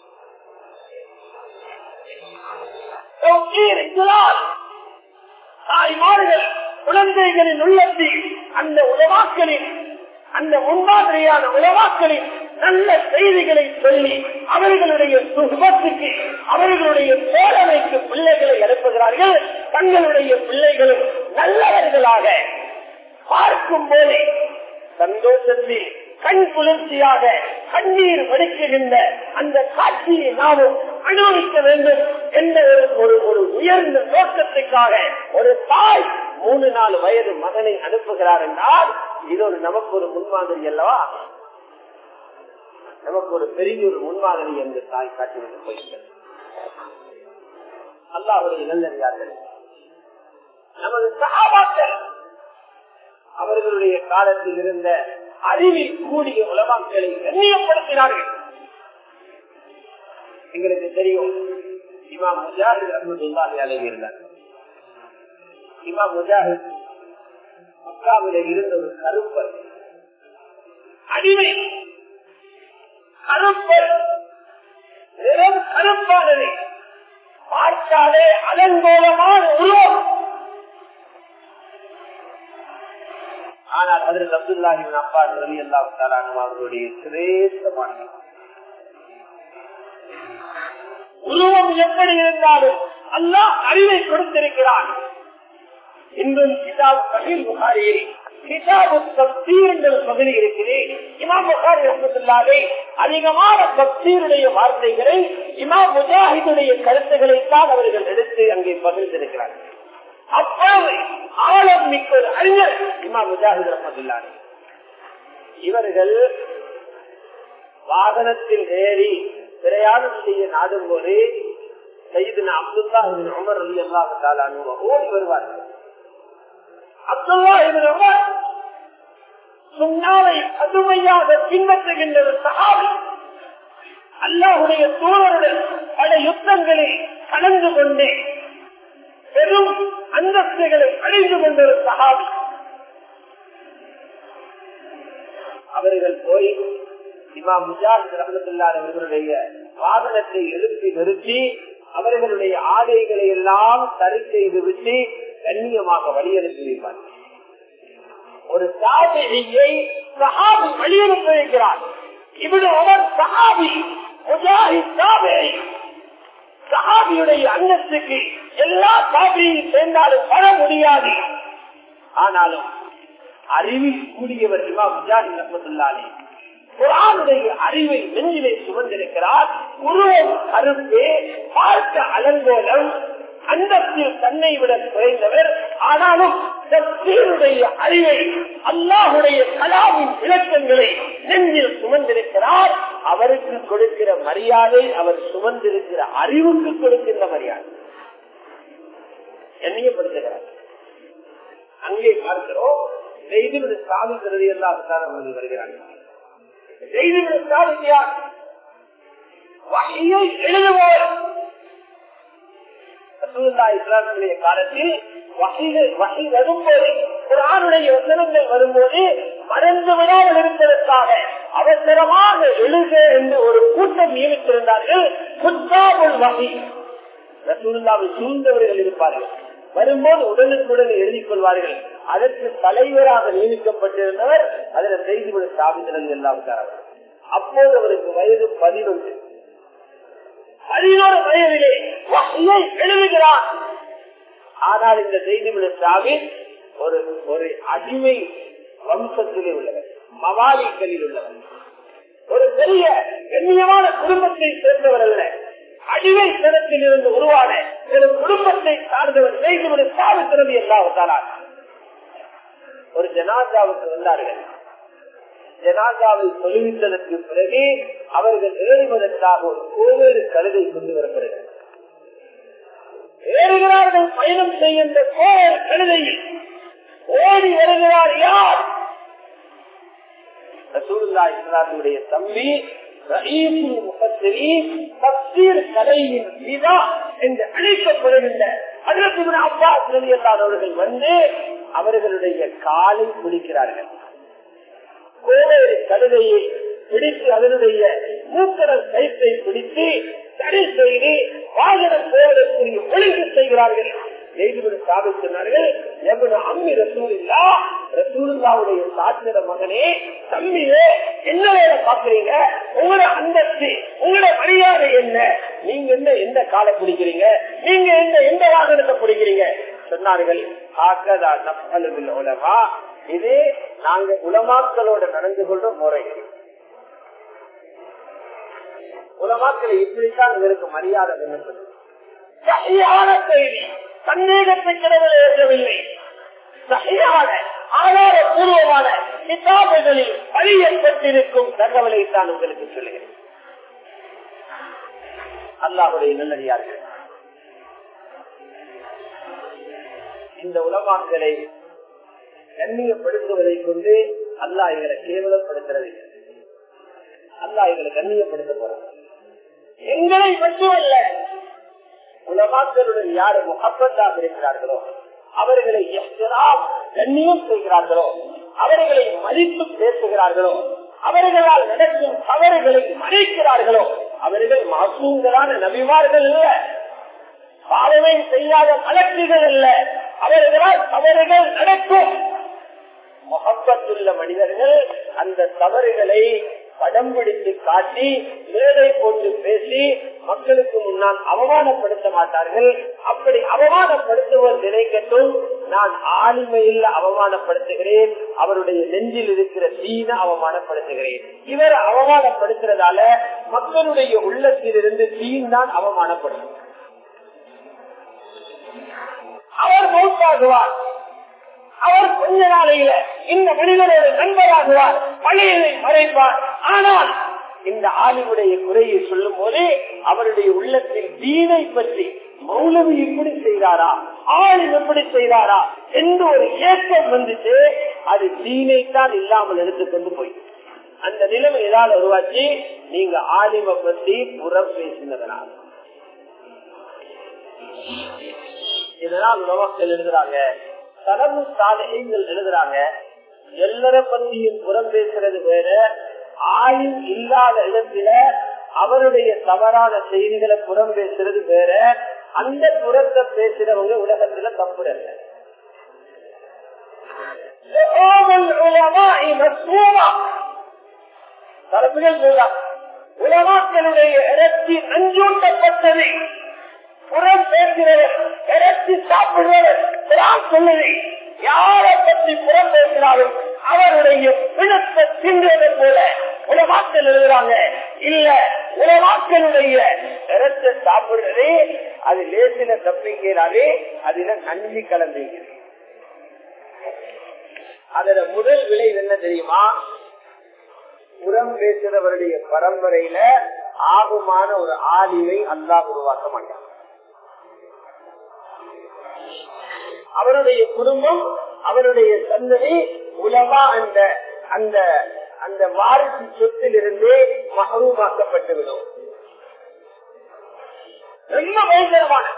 S2: தாய்மார்கள் குழந்தைகளின் உள்ளத்தில் அந்த உலவாக்களின் அந்த முன்மாதிரியான உலவாக்களின் நல்ல செய்திகளை சொல்லி அவர்களுடைய சுகத்துக்கு அவர்களுடைய சோழமைக்கு பிள்ளைகளை அனுப்புகிறார்கள் தங்களுடைய பிள்ளைகளும் நல்லவர்களாக பார்க்கும் போதே சந்தோஷத்தில் கண் குளிர்ச்சியாக கண்ணீர் வடிக்குகின்ற அந்த காட்சியை நாமும் அனுபவிக்க வேண்டும் என்ற ஒரு ஒரு உயர்ந்த நோக்கத்துக்காக ஒரு தாய் மூணு நாலு வயது மகனை அனுப்புகிறார் என்றால் இது ஒரு நமக்கு ஒரு முன்மாதிரி அல்லவா நமக்கு ஒரு பெரிய ஒரு முன்மாதிரி என்று தாய் காட்டிவிட்டு போயிருக்கிறது அல்லாஹுடைய நல்லறியார்கள் நமது சகாபாக்கள் அவர்களுடைய காலத்தில் இருந்த அறிவில் கூடிய உலமாக்களை கண்ணியப்படுத்தினார்கள் எங்களுக்கு தெரியும் இமாம் முஜாஹித் ரஹமத்துல்லாஹி அலைஹி இருந்தார் இமாம் முஜாஹித் மக்காவில இருந்த ஒரு கருப்பர் அடிமை கருப்பர் நிறம் கருப்பானது பார்த்தாலே அலங்கோலமான உருவம் ஆனால் அதில் அப்துல்லாஹின் அப்பா ரவி அல்லாஹ் அவர்களுடைய சிரேஷ்டமான உருவம் எப்படி இருந்தாலும் அல்லாஹ் அறிவை கொடுத்திருக்கிறான் இன்றும் கிதாப் பகிர் புகாரியில் கிதாபு தப்சீர் என்ற ஒரு பகுதி இருக்கிறேன் இமாம் புகாரி ரஹமத்துல்லாலே அதிகமான தப்சீருடைய வார்த்தைகளை இமாம் முஜாஹிதுடைய கருத்துக்களை தான் அவர்கள் எடுத்து அங்கே பகிர்ந்திருக்கிறார்கள் அப்போது ஆழம் மிக்க ஒரு அறிஞர் இமாம் முஜாஹித் ரஹமத்துல்லாலே இவர்கள் வாகனத்தில் ஏறி பிரயாணம் செய்ய நாடும் போது சைதுனா அப்துல்லா உமர் அலி அல்லாஹ் ஓடி வருவார்கள் அப்துல்லா இவன் உமர் சுண்ணாவை கடுமையாக பின்பற்றுகின்ற ஒரு சகாபி அல்லாஹுடைய தூதருடன் பல யுத்தங்களில் கலந்து கொண்டு பெரும் அந்தஸ்துகளை அடைந்து கொண்ட ஒரு சகாபி அவர்கள் போய் இமாம் முஜாஹித் ரஹமத்துல்லார் அவர்களுடைய வாகனத்தை எழுப்பி நிறுத்தி அவர்களுடைய ஆடைகளை எல்லாம் சரி செய்து விட்டு கண்ணியமாக வழியனுப்பி வைப்பார் ஒரு சாபியை சஹாபி வழியனுப்பி வைக்கிறார் இவரு அவர் சஹாபி முஜாஹித் சாபை சஹாபியுடைய அந்தஸ்துக்கு எல்லா சாபியும் சேர்ந்தாலும் வர முடியாது ஆனாலும் அறிவில் கூடியவர் இமா முஜாஹித் ரஹமத்துல்லாலே குரானுடைய அறிவை நெஞ்சிலே சுமந்திருக்கிறார் உருவம் கருப்பு பார்க்க அலங்கோலம் அந்தத்தில் தன்னை விட குறைந்தவர் ஆனாலும் தப்சீருடைய அறிவை அல்லாஹுடைய கலாவின் விளக்கங்களை நெஞ்சில் சுமந்திருக்கிறார் அவருக்கு கொடுக்கிற மரியாதை அவர் சுமந்திருக்கிற அறிவுக்கு கொடுக்கின்ற மரியாதை எண்ணியப்படுத்துகிறார் அங்கே பார்க்கிறோம் செய்திவிட சாதிக்கிறது எல்லாம் அவர்கள் வருகிறார்கள் செய்திவிட சாதிக்கிறார் வகையை எழுதுவோர் இஸ்லாமுடைய காலத்தில் வகைகள் வகை வரும்போது குரானுடைய வசனங்கள் வரும்போது மறந்து விடாமல் இருப்பதற்காக அவசரமாக எழுக என்று ஒரு கூட்டம் நியமித்திருந்தார்கள் குத்தாபுல் வகை ரசூலுல்லாவை சூழ்ந்தவர்கள் இருப்பார்கள் வரும்போது உடனுக்குடன் எழுதிக் கொள்வார்கள் அதற்கு தலைவராக நியமிக்கப்பட்டிருந்தவர் அதில் செய்திவிட ஸ்தாபித்தனது எல்லாம் அப்போது அவருக்கு வயது பதினொன்று பதினோரு வயதிலே வகையை எழுதுகிறார் ஆனால் இந்த செய்திவிட ஸ்டாவின் ஒரு ஒரு அடிமை வம்சத்திலே உள்ளவர் மவாலிகளில் உள்ளவர் ஒரு பெரிய கண்ணியமான குடும்பத்தை சேர்ந்தவர் அல்ல அடிமை தனத்தில் இருந்து உருவான ஒரு குடும்பத்தை சார்ந்தவர் செய்திவிட ஸ்தாபித்தனது எல்லாவற்றால் ஒரு ஜனாதாவுக்கு வந்தார்கள் ஜனாதாவை தொழுவித்ததற்கு பிறகு அவர்கள் ஏறுவதற்காக ஒரு கோவேறு கழுதை கொண்டு வரப்படுகிறது ஏறுகிறார்கள் பயணம் செய்கின்ற கோவேறு கழுதையில் ஓடி வருகிறார் யார் ரசூலுல்லா இஸ்லாத்துடைய தம்பி கலையின் பிதா என்று அழைக்கப்படுகின்ற அதற்கு அப்பா அவர்கள் வந்து அவர்களுடைய காலை குடிக்கிறார்கள் கோவேறு கழுதையை பிடித்து அதனுடைய மூக்கரல் கயிற்றை பிடித்து தடை செய்து வாகனம் போவதற்குரிய ஒழுங்கு செய்கிறார்கள் சொன்னார்கள் அம்மி ரசூல்லா ரசூல்லாவுடைய சாத்திர மகனே தம்பியே என்ன வேலை பாக்குறீங்க உங்களோட அந்தஸ்து உங்களோட மரியாதை என்ன நீங்க என்ன எந்த காலை பிடிக்கிறீங்க நீங்க எந்த எந்த வாகனத்தை பிடிக்கிறீங்க சொன்னார்கள் ஆக்கதா நப்பலுவில் உலகா இது நாங்க உலமாக்களோட நடந்து கொள்ற முறை உலமாக்களை இப்படித்தான் இவருக்கு மரியாதை சரியான செய்தி சந்தேகத்தை கிடவில் ஏற்கவில்லை சரியான ஆதாரபூர்வமான கிதாபுகளில் பதியப்பட்டிருக்கும் தகவலை தான் உங்களுக்கு சொல்லுகிறேன் அல்லாஹுடைய நல்லடியார்கள் இந்த உலமாக்களை கண்ணியப்படுத்துவதை கொண்டு அல்லாஹ் எங்களை கேவலப்படுத்துறது அல்லாஹ் எங்களை கண்ணியப்படுத்த போறாங்க எங்களை மட்டுமல்ல உலமாக்களுடன் யாரு முகப்பத்தாக இருக்கிறார்களோ அவர்களை கண்ணியம் செய்கிறார்களோ அவர்களை மதித்து பேசுகிறார்களோ அவர்களால் நடக்கும் தவறுகளை மறைக்கிறார்களோ அவர்கள் மாசூங்களான நபிமார்கள் அல்ல பாவமே செய்யாத மலக்குகள் அல்ல அவர்களால் தவறுகள் நடக்கும் முகப்பத்துள்ள மனிதர்கள் அந்த தவறுகளை படம் பிடித்து காட்டி மேடை போட்டு பேசி மக்களுக்கு முன்னால் அவமானப்படுத்த மாட்டார்கள் அப்படி அவமானப்படுத்துவோர் நினைக்கட்டும் நான் ஆளுமையில் அவமானப்படுத்துகிறேன் அவருடைய நெஞ்சில் இருக்கிற தீன அவமானப்படுத்துகிறேன் இவர் அவமானப்படுத்துறதால மக்களுடைய உள்ளத்திலிருந்து தீன் தான் அவமானப்படும் அவர் மௌத்தாகுவார் அவர் கொஞ்ச நாளையில இந்த மனிதனோட நண்பராகுவார் பழையதை மறைப்பார் ஆனால் இந்த ஆலிவுடைய குறையை சொல்லும் போது அவருடைய உள்ளத்தில் தீனை பற்றி மௌலவி இப்படி செய்தாரா ஆளும் எப்படி செய்தாரா என்று ஒரு ஏக்கம் வந்துச்சு அது தீனைத்தான் இல்லாமல் எடுத்துக்கொண்டு போய் அந்த நிலைமை ஏதாவது உருவாச்சு நீங்க ஆலிம பற்றி புறம் பேசினதனால் இதனால் உலகத்தில் எழுதுறாங்க தனவு சாதனைகள் எழுதுறாங்க எல்லார பத்தியும் புறம் பேசுறது வேற ஆயும் இல்லாத இடத்துல அவருடைய தவறான செய்திகளை புறம் பேசுறது வேற அந்த புறத்தை பேசுறவங்க உலகத்துல தப்புறங்க உலமாக்களுடைய இடத்தில் நஞ்சூட்டப்பட்டது புறம் பேசுகிறவர் இறைச்சி சாப்பிடுறவர் சொல்லுது யாரை பற்றி புறம் பேசினாலும் அவருடைய பிணத்தை தின்றது போல உலமாக்கள் எழுதுறாங்க இல்ல உலமாக்களுடைய இரத்த சாப்பிடுறதே அது லேசில தப்பிக்கிறாரே அதுல நன்றி கலந்துகிறது அதோட முதல் விலை என்ன தெரியுமா புறம் பேசுறவருடைய பரம்பரையில ஆகுமான ஒரு ஆலிவை அல்லாஹ் உருவாக்க மாட்டான் அவருடைய குடும்பம் அவருடைய சந்ததி உலகா அந்த அந்த அந்த வாரிசு சொத்திலிருந்தே மகரூமாக்கப்பட்டுவிடும் ரொம்ப பயங்கரமான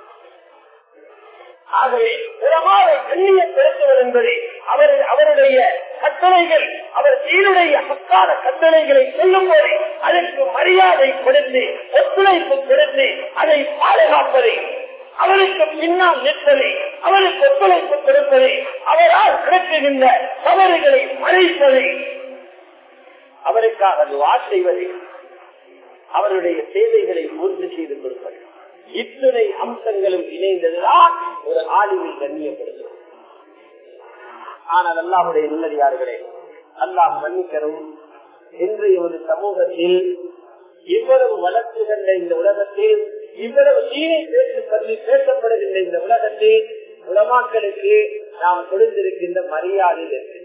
S2: ஆகவே உலமாவை கண்ணியப்படுத்துவது என்பது அவர் அவருடைய கட்டளைகள் அவர் தீருடைய அக்கால கட்டளைகளை சொல்லும் போது அதற்கு மரியாதை கொடுத்து ஒத்துழைப்பு கொடுத்து அதை பாதுகாப்பதை அவருக்கு பின்னால் நிற்பதை அவருக்கு ஒத்துழைப்பு கொடுப்பதை அவரால் கிடைக்குகின்ற தவறுகளை மறைப்பதை அவருக்காக துவா செய்வதை அவருடைய சேவைகளை பூர்த்தி செய்து கொடுப்பது இத்தனை அம்சங்களும் இணைந்ததுதான் ஒரு ஆளுமை கண்ணியப்படுத்தும் ஆனால் அல்லாவுடைய நல்லடியார்களே அல்லாஹ் மன்னிக்கரும் இன்றைய ஒரு சமூகத்தில் இவ்வளவு வளர்த்துகின்ற இந்த உலகத்தில் இவ்வளவு சீனை பேசு பற்றி பேசப்படுகின்ற இந்த உலகத்தில் உலமாக்களுக்கு நாம் கொடுத்திருக்கின்ற மரியாதை இருக்கு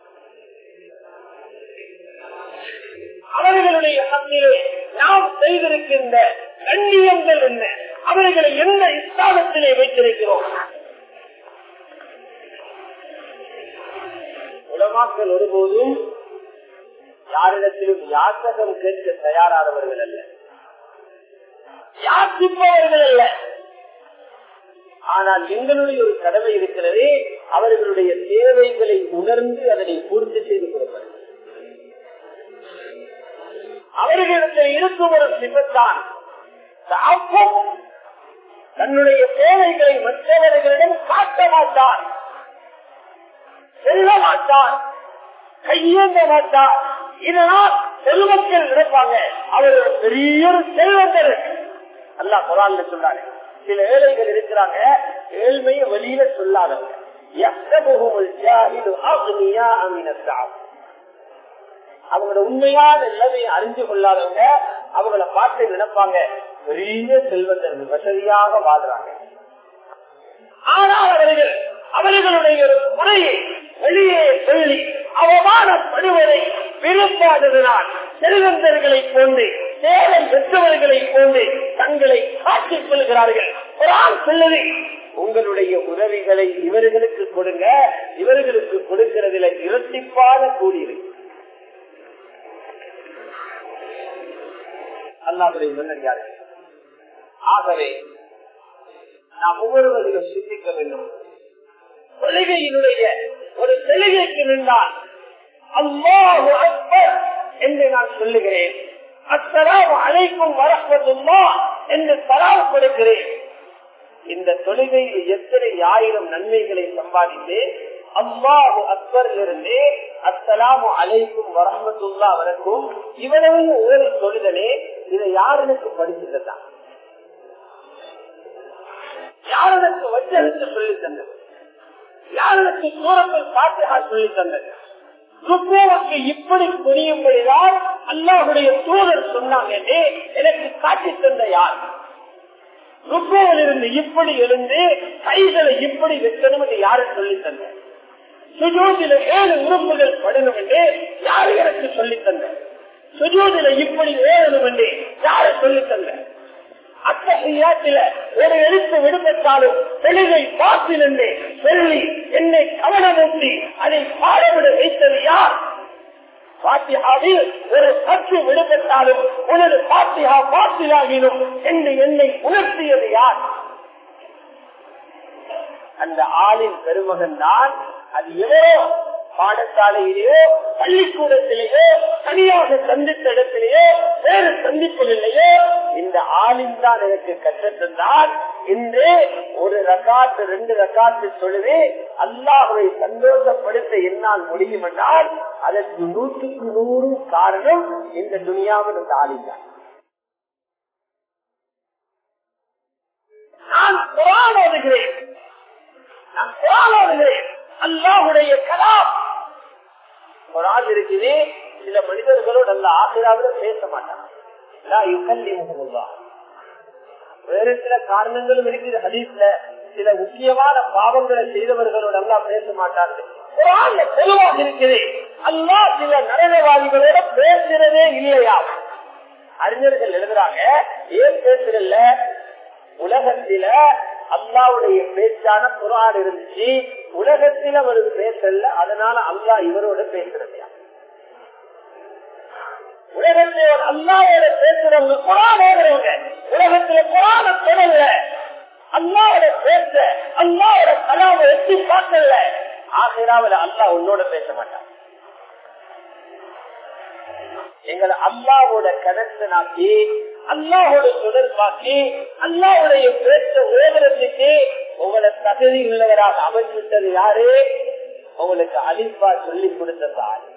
S2: அவர்களுடைய மத்தியிலே நாம் செய்திருக்கின்ற கண்ணியங்கள் என்ன அவர்களை எந்த ஸ்தானத்திலே வைத்திருக்கிறோம் உலமாக்கள் ஒருபோதும் யாரிடத்திலும் யாசகம் கேட்க தயாரானவர்கள் அல்ல யாசிப்பவர்கள் அல்ல ஆனால் எங்களுடைய ஒரு கடமை இருக்கிறதே அவர்களுடைய தேவைகளை உணர்ந்து அதனை பூர்த்தி செய்து கொடுப்பது அவர்களிடத்தில் இருக்கும் ஒரு சிபத்தான் தன்னுடைய தேவைகளை மற்றவர்களிடம் காட்ட மாட்டார் செல்ல மாட்டார் கையேந்த மாட்டார் இதனால் செல்வத்தில் நினைப்பாங்க அவர் ஒரு பெரிய ஒரு செல்வந்தர் அல்லா குரான் சொல்றாங்க சில ஏழைகள் இருக்கிறாங்க ஏழ்மையை வெளியில சொல்லாதவங்க அவங்களோட உண்மையான நிலைமையை அறிஞ்சு கொள்ளாதவங்க அவங்கள பார்த்து நினைப்பாங்க பெரிய செல்வந்தர்கள் வசதியாக வாழ்றாங்க ஆனால் அவர்கள் அவர்களுடைய ஒரு முறையை வெளியே சொல்லி அவமானப்படுவதை விரும்பாததனால் செல்வந்தர்களை போன்று சேவை பெற்றவர்களை போன்று தங்களை காட்டிக் கொள்கிறார்கள் ஒரு ஆண் சொல்லுது உங்களுடைய உதவிகளை இவர்களுக்கு கொடுங்க இவர்களுக்கு கொடுக்கிறதுல இரட்டிப்பான கூடியவை அல்லாவுடைய முன்னாடி ஆகவே நாம் ஒவ்வொருவரையும் சிந்திக்க வேண்டும் தொழுகையினுடைய ஒரு தொழுகைக்கு நின்றால் அல்லாஹு அக்பர் என்று நான் சொல்லுகிறேன் அத்தலாம் அழைக்கும் வரப்பதுல்லா என்று தலாவு கொடுக்கிறேன் இந்த தொழுகையில் எத்தனை ஆயிரம் நன்மைகளை சம்பாதித்து அல்லாஹு அக்பரிலிருந்து அத்தலாமு அழைக்கும் வரமத்துல்லா வரைக்கும் இவ்வளவு ஒரு தொழுதலே இதை யாருக்கு படிச்சதுதான் யாருக்கு வச்சலுக்கு சொல்லி தந்தது யாருக்கு சூரத்தில் பாட்டுகா சொல்லி தந்தது ருக்குவுக்கு இப்படி புரியும்படிதான் அல்லாஹுடைய தூதர் சொன்னாங்க எனக்கு காட்டி தந்த யார் ருக்குவில் இருந்து இப்படி எழுந்து கைகளை இப்படி வைக்கணும் என்று யாரு சொல்லி தந்த சுஜோதில ஏழு உறுப்புகள் படணும் என்று யாரு எனக்கு சொல்லி தந்த சுஜோதில இப்படி ஏழணும் என்று யாரு சொல்லி தந்த அத்தகையாத்தில ஒரு எழுத்து விடுபட்டாலும் தெளிவை பார்த்து நின்று சொல்லி என்னை கவனமூட்டி அதை பாடவிட வைத்தது யார் பாத்தியாவில் ஒரு சற்று விடுபட்டாலும் உனது பாத்தியா பாத்தியாகினும் என்று என்னை உணர்த்தியது யார் அந்த ஆளின் பெருமகன் தான் அது எவரோ பாடசாலையிலேயோ பள்ளிக்கூடத்திலேயோ தனியாக சந்தித்த இடத்திலேயோ வேறு சந்திப்பிலேயோ இந்த ஆளின் தான் எனக்கு கற்றுத்தந்தால் இந்த ஒரு ரகாத்து ரெண்டு ரகாத்து சொல்லுவே அல்லாஹுவை சந்தோஷப்படுத்த என்னால் முடியும் என்றால் அதற்கு நூற்றுக்கு நூறு காரணம் இந்த துணியாவில் இந்த ஆளின் தான் நான் குரான் ஓதுகிறேன் நான் குரான் ஓதுகிறேன் அல்லாஹுடைய கலாம் குரான் இருக்குது சில மனிதர்களோடு அல்ல ஆசிராவிட பேச மாட்டான் வேறு சில காரணங்களும் இருக்குது ஹதீஸ்ல சில முக்கியமான பாவங்களை செய்தவர்களோடு எல்லாம் பேச மாட்டார்கள் குரான்ல தெளிவாக இருக்குது அல்லா சில நரகவாதிகளோட பேசுறதே இல்லையா அறிஞர்கள் எழுதுறாங்க ஏன் பேசுறல்ல உலகத்தில அல்லாவுடைய பேச்சான குரான் இருந்துச்சு உலகத்தில அவர் பேசல அதனால அல்லா இவரோட பேசுறதையா உலகத்தில் அல்லாவோட பேசுறவங்க குரான் ஓடுறவங்க உலகத்துல குரான தொடரல அல்லாவோட பேச அல்லாவோட கலாவை எட்டி பார்க்கல ஆகிறாவில் அல்லா உன்னோட பேச மாட்டான் எங்களை அல்லாவோட கனெக்ஷன் ஆக்கி அல்லாவோட தொடர்பாக்கி அல்லாவுடைய பேச்ச ஓதுறதுக்கு உங்களை தகுதி உள்ளவராக அமைச்சுட்டது யாரு உங்களுக்கு அலிப்பா சொல்லி கொடுத்தது ஆறு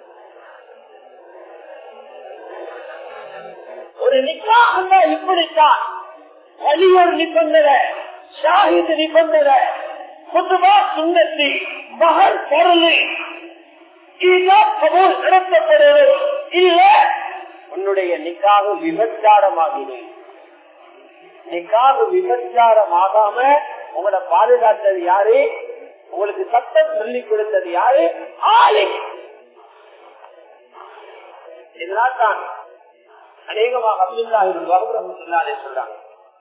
S2: ஒரு நிக்காக இப்படித்தான் வலியோர் நிபந்தனை ஷாஹித் நிபந்தனை குதுபா சுண்ணத்தி மகள் பொருள் இதுதான் கபூல் நடத்தப்படுவது இல்ல உன்னுடைய நிக்காக விபச்சாரமாகினேன் நிக்காக விபச்சாரமாகாம உங்களை பாதுகாத்தது யாரு உங்களுக்கு சட்டம் சொல்லிக் கொடுத்தது யாரு ஆலை இதனால் தான் அநேகமாக அப்துல்லா ரஹமத்துல்லாலே சொல்றாங்க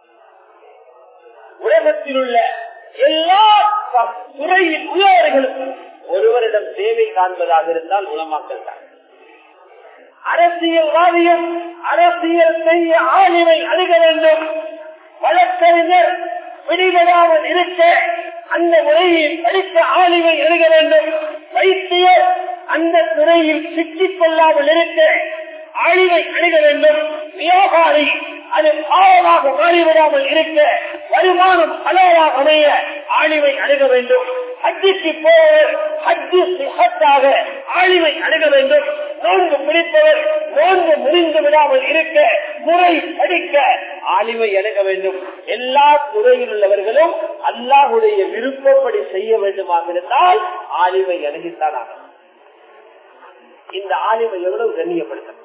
S2: உலகத்தில் உள்ள எல்லா துறையில் உள்ளவர்களுக்கும் ஒருவரிடம் சேவை காண்பதாக இருந்தால் உலமாக்கல் தான் அரசியல்வாதியும் அரசியல் செய்ய ஆளுமை அணுக வேண்டும் வழக்கறிஞர் விடுதலாமல் இருக்க அந்த முறையில் படித்த ஆளுமை அணுக வேண்டும் வைத்தியர் அந்த துறையில் சிக்கிக் கொள்ளாமல் இருக்க ஆளுமை அணுக வேண்டும் வியாபாரி அது பாவமாக மாறிவிடாமல் இருக்க வருமானம் பலராக அமைய ஆளுமை அணுக வேண்டும் ஹஜ்ஜிக்கு போவர் ஹஜ்ஜு சிஹத்தாக ஆளுமை அணுக வேண்டும் நோன்பு பிடிப்பவர் நோன்பு முறிந்து விடாமல் இருக்க முறை படிக்க ஆளுமை அணுக வேண்டும் எல்லா துறையில் உள்ளவர்களும் அல்லாஹுடைய விருப்பப்படி செய்ய வேண்டுமாக இருந்தால் ஆளுமை அணுகித்தான் ஆகும் இந்த ஆளுமை எவ்வளவு கண்ணியப்படுத்தணும்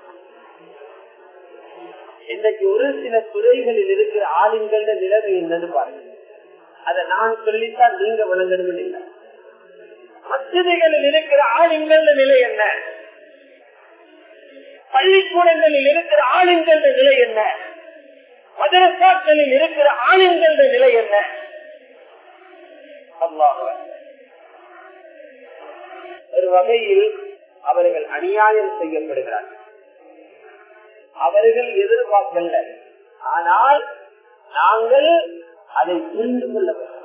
S2: இன்றைக்கு ஒரு சில துறைகளில் இருக்கிற ஆளுங்கள நிலைமை என்னன்னு பாருங்க அதை நான் சொல்லித்தான் நீங்க விளங்கணும் இல்லை மசிதிகளில் இருக்கிற ஆளுங்கள நிலை என்ன பள்ளிக்கூடங்களில் இருக்கிற ஆளுங்கள நிலை என்ன மதரசாக்களில் இருக்கிற ஆளுங்கள நிலை என்ன ஒரு வகையில் அவர்கள் அநியாயம் செய்யப்படுகிறார்கள் அவர்கள் எதிர்பார்க்கல ஆனால் நாங்கள் அதை புரிந்து கொள்ள வேண்டும்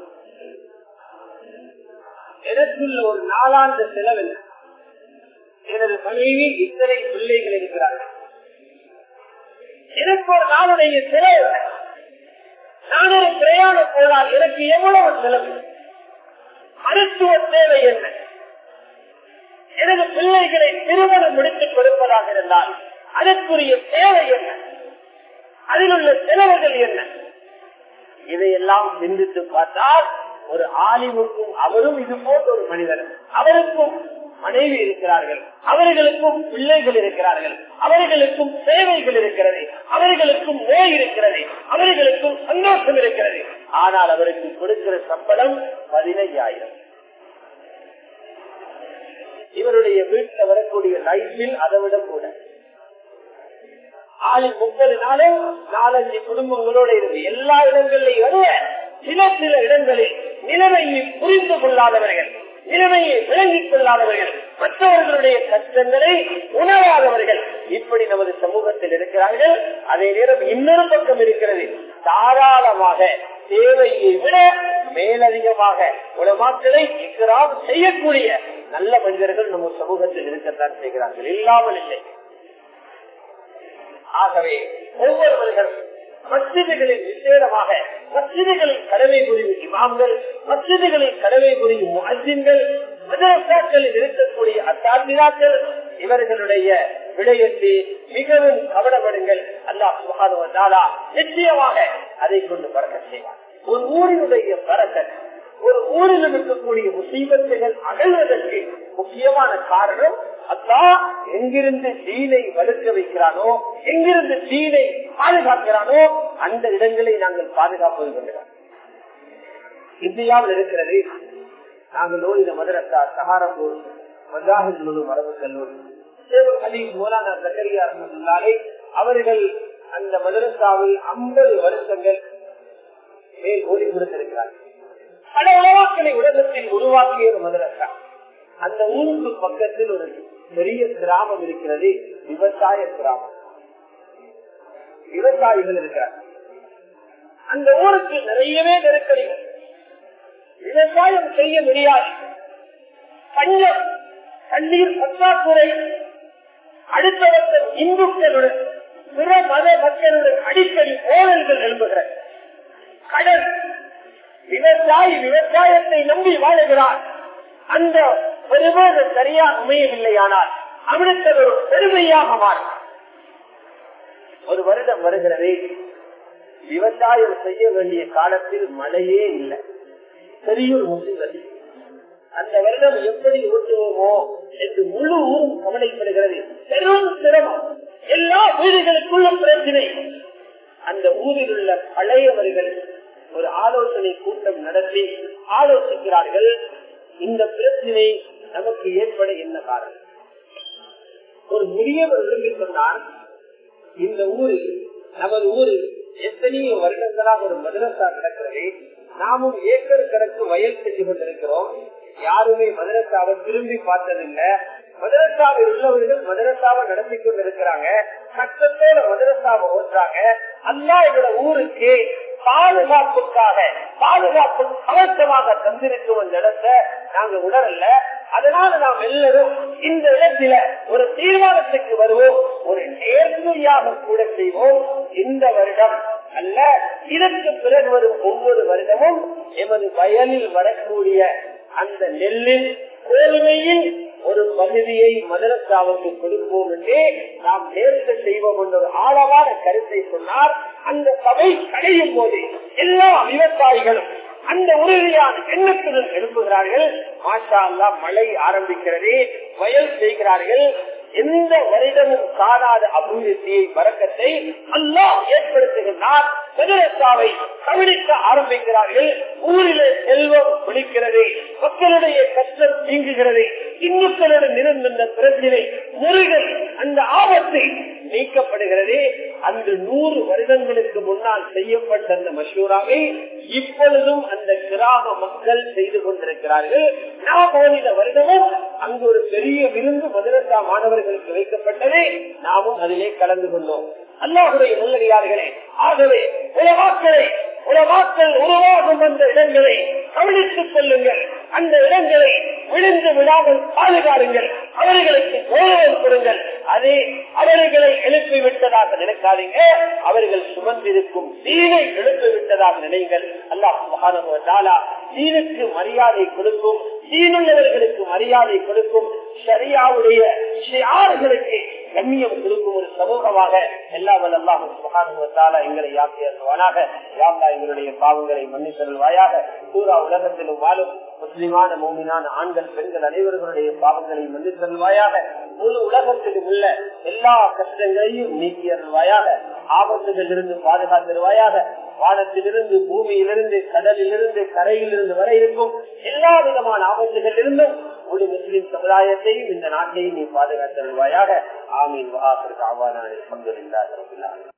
S2: எனக்குள்ள ஒரு நாளாந்த செலவில் எனது மனைவி இத்தனை பிள்ளைகள் இருக்கிறார்கள் எனக்கு ஒரு நாளுடைய செலவு நான் ஒரு பிரயாணம் போனால் எனக்கு எவ்வளவு செலவு மருத்துவ தேவை என்ன எனது பிள்ளைகளை திருமணம் முடித்துக் கொடுப்பதாக இருந்தால் அதற்குரிய தேவை என்ன அதில் உள்ள செலவுகள் என்ன இதையெல்லாம் சிந்தித்து பார்த்தால் ஒரு ஆலிமுக்கும் அவரும் இது போன்ற ஒரு மனிதர் அவருக்கும் மனைவி இருக்கிறார்கள் அவர்களுக்கும் பிள்ளைகள் இருக்கிறார்கள் அவர்களுக்கும் சேவைகள் இருக்கிறது அவர்களுக்கும் நோய் இருக்கிறது அவர்களுக்கும் சந்தோஷம் இருக்கிறது ஆனால் அவருக்கு கொடுக்கிற சம்பளம் பதினைஞ்சாயிரம் இவருடைய வீட்டில் வரக்கூடிய லைஃபில் அதை விட கூட ஆளு முப்பது நாளும் நாலஞ்சு குடும்பங்களோட இருந்து எல்லா இடங்களிலையும் அல்ல சில சில இடங்களில் நிலைமையை புரிந்து கொள்ளாதவர்கள் நிலைமையை விளங்கிக் கொள்ளாதவர்கள் மற்றவர்களுடைய கஷ்டங்களை உணராதவர்கள் இப்படி நமது சமூகத்தில் இருக்கிறார்கள் அதே நேரம் இன்னொரு பக்கம் இருக்கிறது தாராளமாக தேவையை விட மேலதிகமாக உலமாக்களை இக்கராம் செய்யக்கூடிய நல்ல மனிதர்கள் நம்ம சமூகத்தில் இருக்கத்தான் செய்கிறார்கள் இல்லாமல் இல்லை ஆகவே ஒவ்வொருவர்களும் மசிதிகளில் விசேடமாக மசிதிகளில் கடமை புரியும் இமாம்கள் மசிதிகளில் கடமை புரியும் அஜின்கள் மதரசாக்களில் இருக்கக்கூடிய அத்தாத்திராக்கள் இவர்களுடைய விடயத்தை மிகவும் கவனப்படுங்கள் அல்லாஹ் சுகாதாரா நிச்சயமாக அதை கொண்டு பறக்க செய்வார் ஒரு ஊரினுடைய பறக்கத் ஒரு ஊரில் இருக்கக்கூடிய முசீபத்துகள் அகழ்வதற்கு முக்கியமான காரணம் அல்லாஹ் எங்கிருந்து தீனை வலுக்க வைக்கிறானோ எங்கிருந்து தீனை பாதுகாக்கிறானோ அந்த இடங்களை நாங்கள் பாதுகாப்பது கொண்டுதான் இந்தியாவில் இருக்கிறது நாங்கள் ஓடின மதுரசா சஹாரப்பூர் மஜாஹித் முழு மரபு கல்லூரி மோலானா சக்கரியா சொன்னாலே அவர்கள் அந்த மதரசாவில் ஐம்பது வருஷங்கள் மேல் ஓடி கொடுத்திருக்கிறார்கள் பல உலவாக்களை உலகத்தில் உருவாக்கிய ஒரு மதரசா அந்த ஊருக்கு பக்கத்தில் ஒரு பெரிய கிராமம் இருக்கிறது விவசாய கிராமம் விவசாயிகள் இருக்கிறார் அந்த ஊருக்கு நிறையவே நெருக்கடிகள் விவசாயம் செய்ய முடியாது பஞ்சம் தண்ணீர் பற்றாக்குறை அடுத்தவர்கள் இந்துக்களுடன் பிற மத மக்களுடன் அடிக்கடி போரல்கள் எழுப்புகிறது கடல் விவசாயி விவசாயத்தை நம்பி வாழுகிறார் அந்த பெருமாள் சரியா அமையவில்லையானால் அவனுக்கு ஒரு பெருமையாக மாறும் ஒரு வருடம் வருகிறது விவசாயம் செய்ய வேண்டிய காலத்தில் மழையே இல்லை பெரிய ஒரு முசிவதி அந்த வருடம் எப்படி ஓட்டுவோமோ என்று முழு ஊரும் கவலைப்படுகிறது பெரும் சிரமம் எல்லா வீடுகளுக்குள்ளும் பிரச்சனை அந்த ஊரில் உள்ள பழையவர்கள் ஒரு ஆலோசனை கூட்டம் நடத்தி ஆலோசிக்கிறார்கள் இந்த பிரச்சனை நமக்கு ஏற்பட என்ன காரணம் ஒரு முதியவர் விரும்பி சொன்னார் இந்த ஊரில் நமது ஊரில் எத்தனையோ வருடங்களாக ஒரு மதரசா நடக்கிறது நாமும் ஏக்கர் கணக்கு வயல் செஞ்சு கொண்டிருக்கிறோம் யாருமே மதரசாவை திரும்பி பார்த்ததில்லை மதரசாவில் உள்ளவர்கள் மதரசாவை நடத்தி கொண்டிருக்கிறாங்க கஷ்டத்தோட மதரசாவை ஓட்டுறாங்க அல்லா எங்களோட ஊருக்கு பாதுகாப்புக்காக பாதுகாப்பு அவசரமாக தந்திருக்கும் அந்த இடத்தை நாங்க உணரல அதனால நாம் எல்லாரும் இந்த இடத்துல ஒரு தீர்மானத்துக்கு வருவோம் ஒரு நேர்மையாக கூட செய்வோம் இந்த வருடம் அல்ல இதற்கு பிறகு வரும் ஒவ்வொரு வருடமும் எமது வயலில் வரக்கூடிய அந்த நெல்லில் கோதுமையில் ஒரு பகுதியை மதரசாவுக்கு கொடுப்போம் என்றே நாம் நேர்ந்து செய்வோம் என்ற ஒரு ஆழமான கருத்தை சொன்னார் அந்த சபை கடையும் போது எல்லா விவசாயிகளும் அந்த உறுதியான எண்ணத்துடன் எழுப்புகிறார்கள் மாஷா அல்லா மழை ஆரம்பிக்கிறது வயல் செய்கிறார்கள் எந்த வருடமும் காணாத அபிவிருத்தியை வரக்கத்தை அல்லாஹ் ஏற்படுத்துகின்றார் மதரசாவை கவனிக்க ஆரம்பிக்கிறார்கள் ஊரிலே செல்வம் விழிக்கிறது மக்களுடைய கஷ்டம் நீங்குகிறது இந்துக்களுடன் இருந்த பிரச்சனை முருகன் அந்த ஆபத்து நீக்கப்படுகிறது அந்த நூறு வருடங்களுக்கு முன்னால் செய்யப்பட்ட அந்த மஷூராவை இப்பொழுதும் அந்த கிராம மக்கள் செய்து கொண்டிருக்கிறார்கள் நாம் இந்த வருடமும் அங்கு ஒரு பெரிய விருந்து மதுரசா மாணவர்களுக்கு வைக்கப்பட்டது நாமும் அதிலே கலந்து கொண்டோம் அல்லாஹுடைய நல்லடியார்களே ஆகவே உலகாக்களை உலகாக்கள் உருவாகும் அந்த இடங்களை கவனித்துக் கொள்ளுங்கள் அந்த இடங்களை விழுந்து விடாமல் பாதுகாருங்கள் அவர்களுக்கு கௌரவம் கொடுங்கள் அதே அவர்களை எழுப்பி விட்டதாக நினைக்காதீங்க அவர்கள் சுமந்திருக்கும் தீனை எழுப்பி விட்டதாக நினைங்கள் அல்லாஹ் தீனுக்கு மரியாதை கொடுக்கும் தீனுள்ளவர்களுக்கு மரியாதை கொடுக்கும் சரியாவுடைய ஷியார்களுக்கு கண்ணியம் கொடுக்கும் ஒரு சமூகமாக எல்லா வல்லாஹும் சுகானுவத்தால எங்களை யாக்கியவானாக யாக்கா எங்களுடைய பாவங்களை மன்னித்தருள்வாயாக பூரா உலகத்திலும் வாழும் முஸ்லிமான மோமினான ஆண்கள் பெண்கள் அனைவர்களுடைய பாவங்களை மன்னித்தருள்வாயாக முழு உலகத்திலும் உள்ள எல்லா கஷ்டங்களையும் நீக்கியருள்வாயாக ஆபத்துகள் இருந்து பாதுகாத்திருவாயாக வானத்திலிருந்து பூமியிலிருந்து கடலிலிருந்து கரையிலிருந்து வரை இருக்கும் எல்லா விதமான ஆபத்துகள் இருந்தும் ஒரு முஸ்லிம் சமுதாயத்தையும் இந்த நாட்டையும் நீ பாதுகாத்தருள்வாயாக ஆமீன் வஹாபிற்கு ஆவான அலமதுல்லாஹ்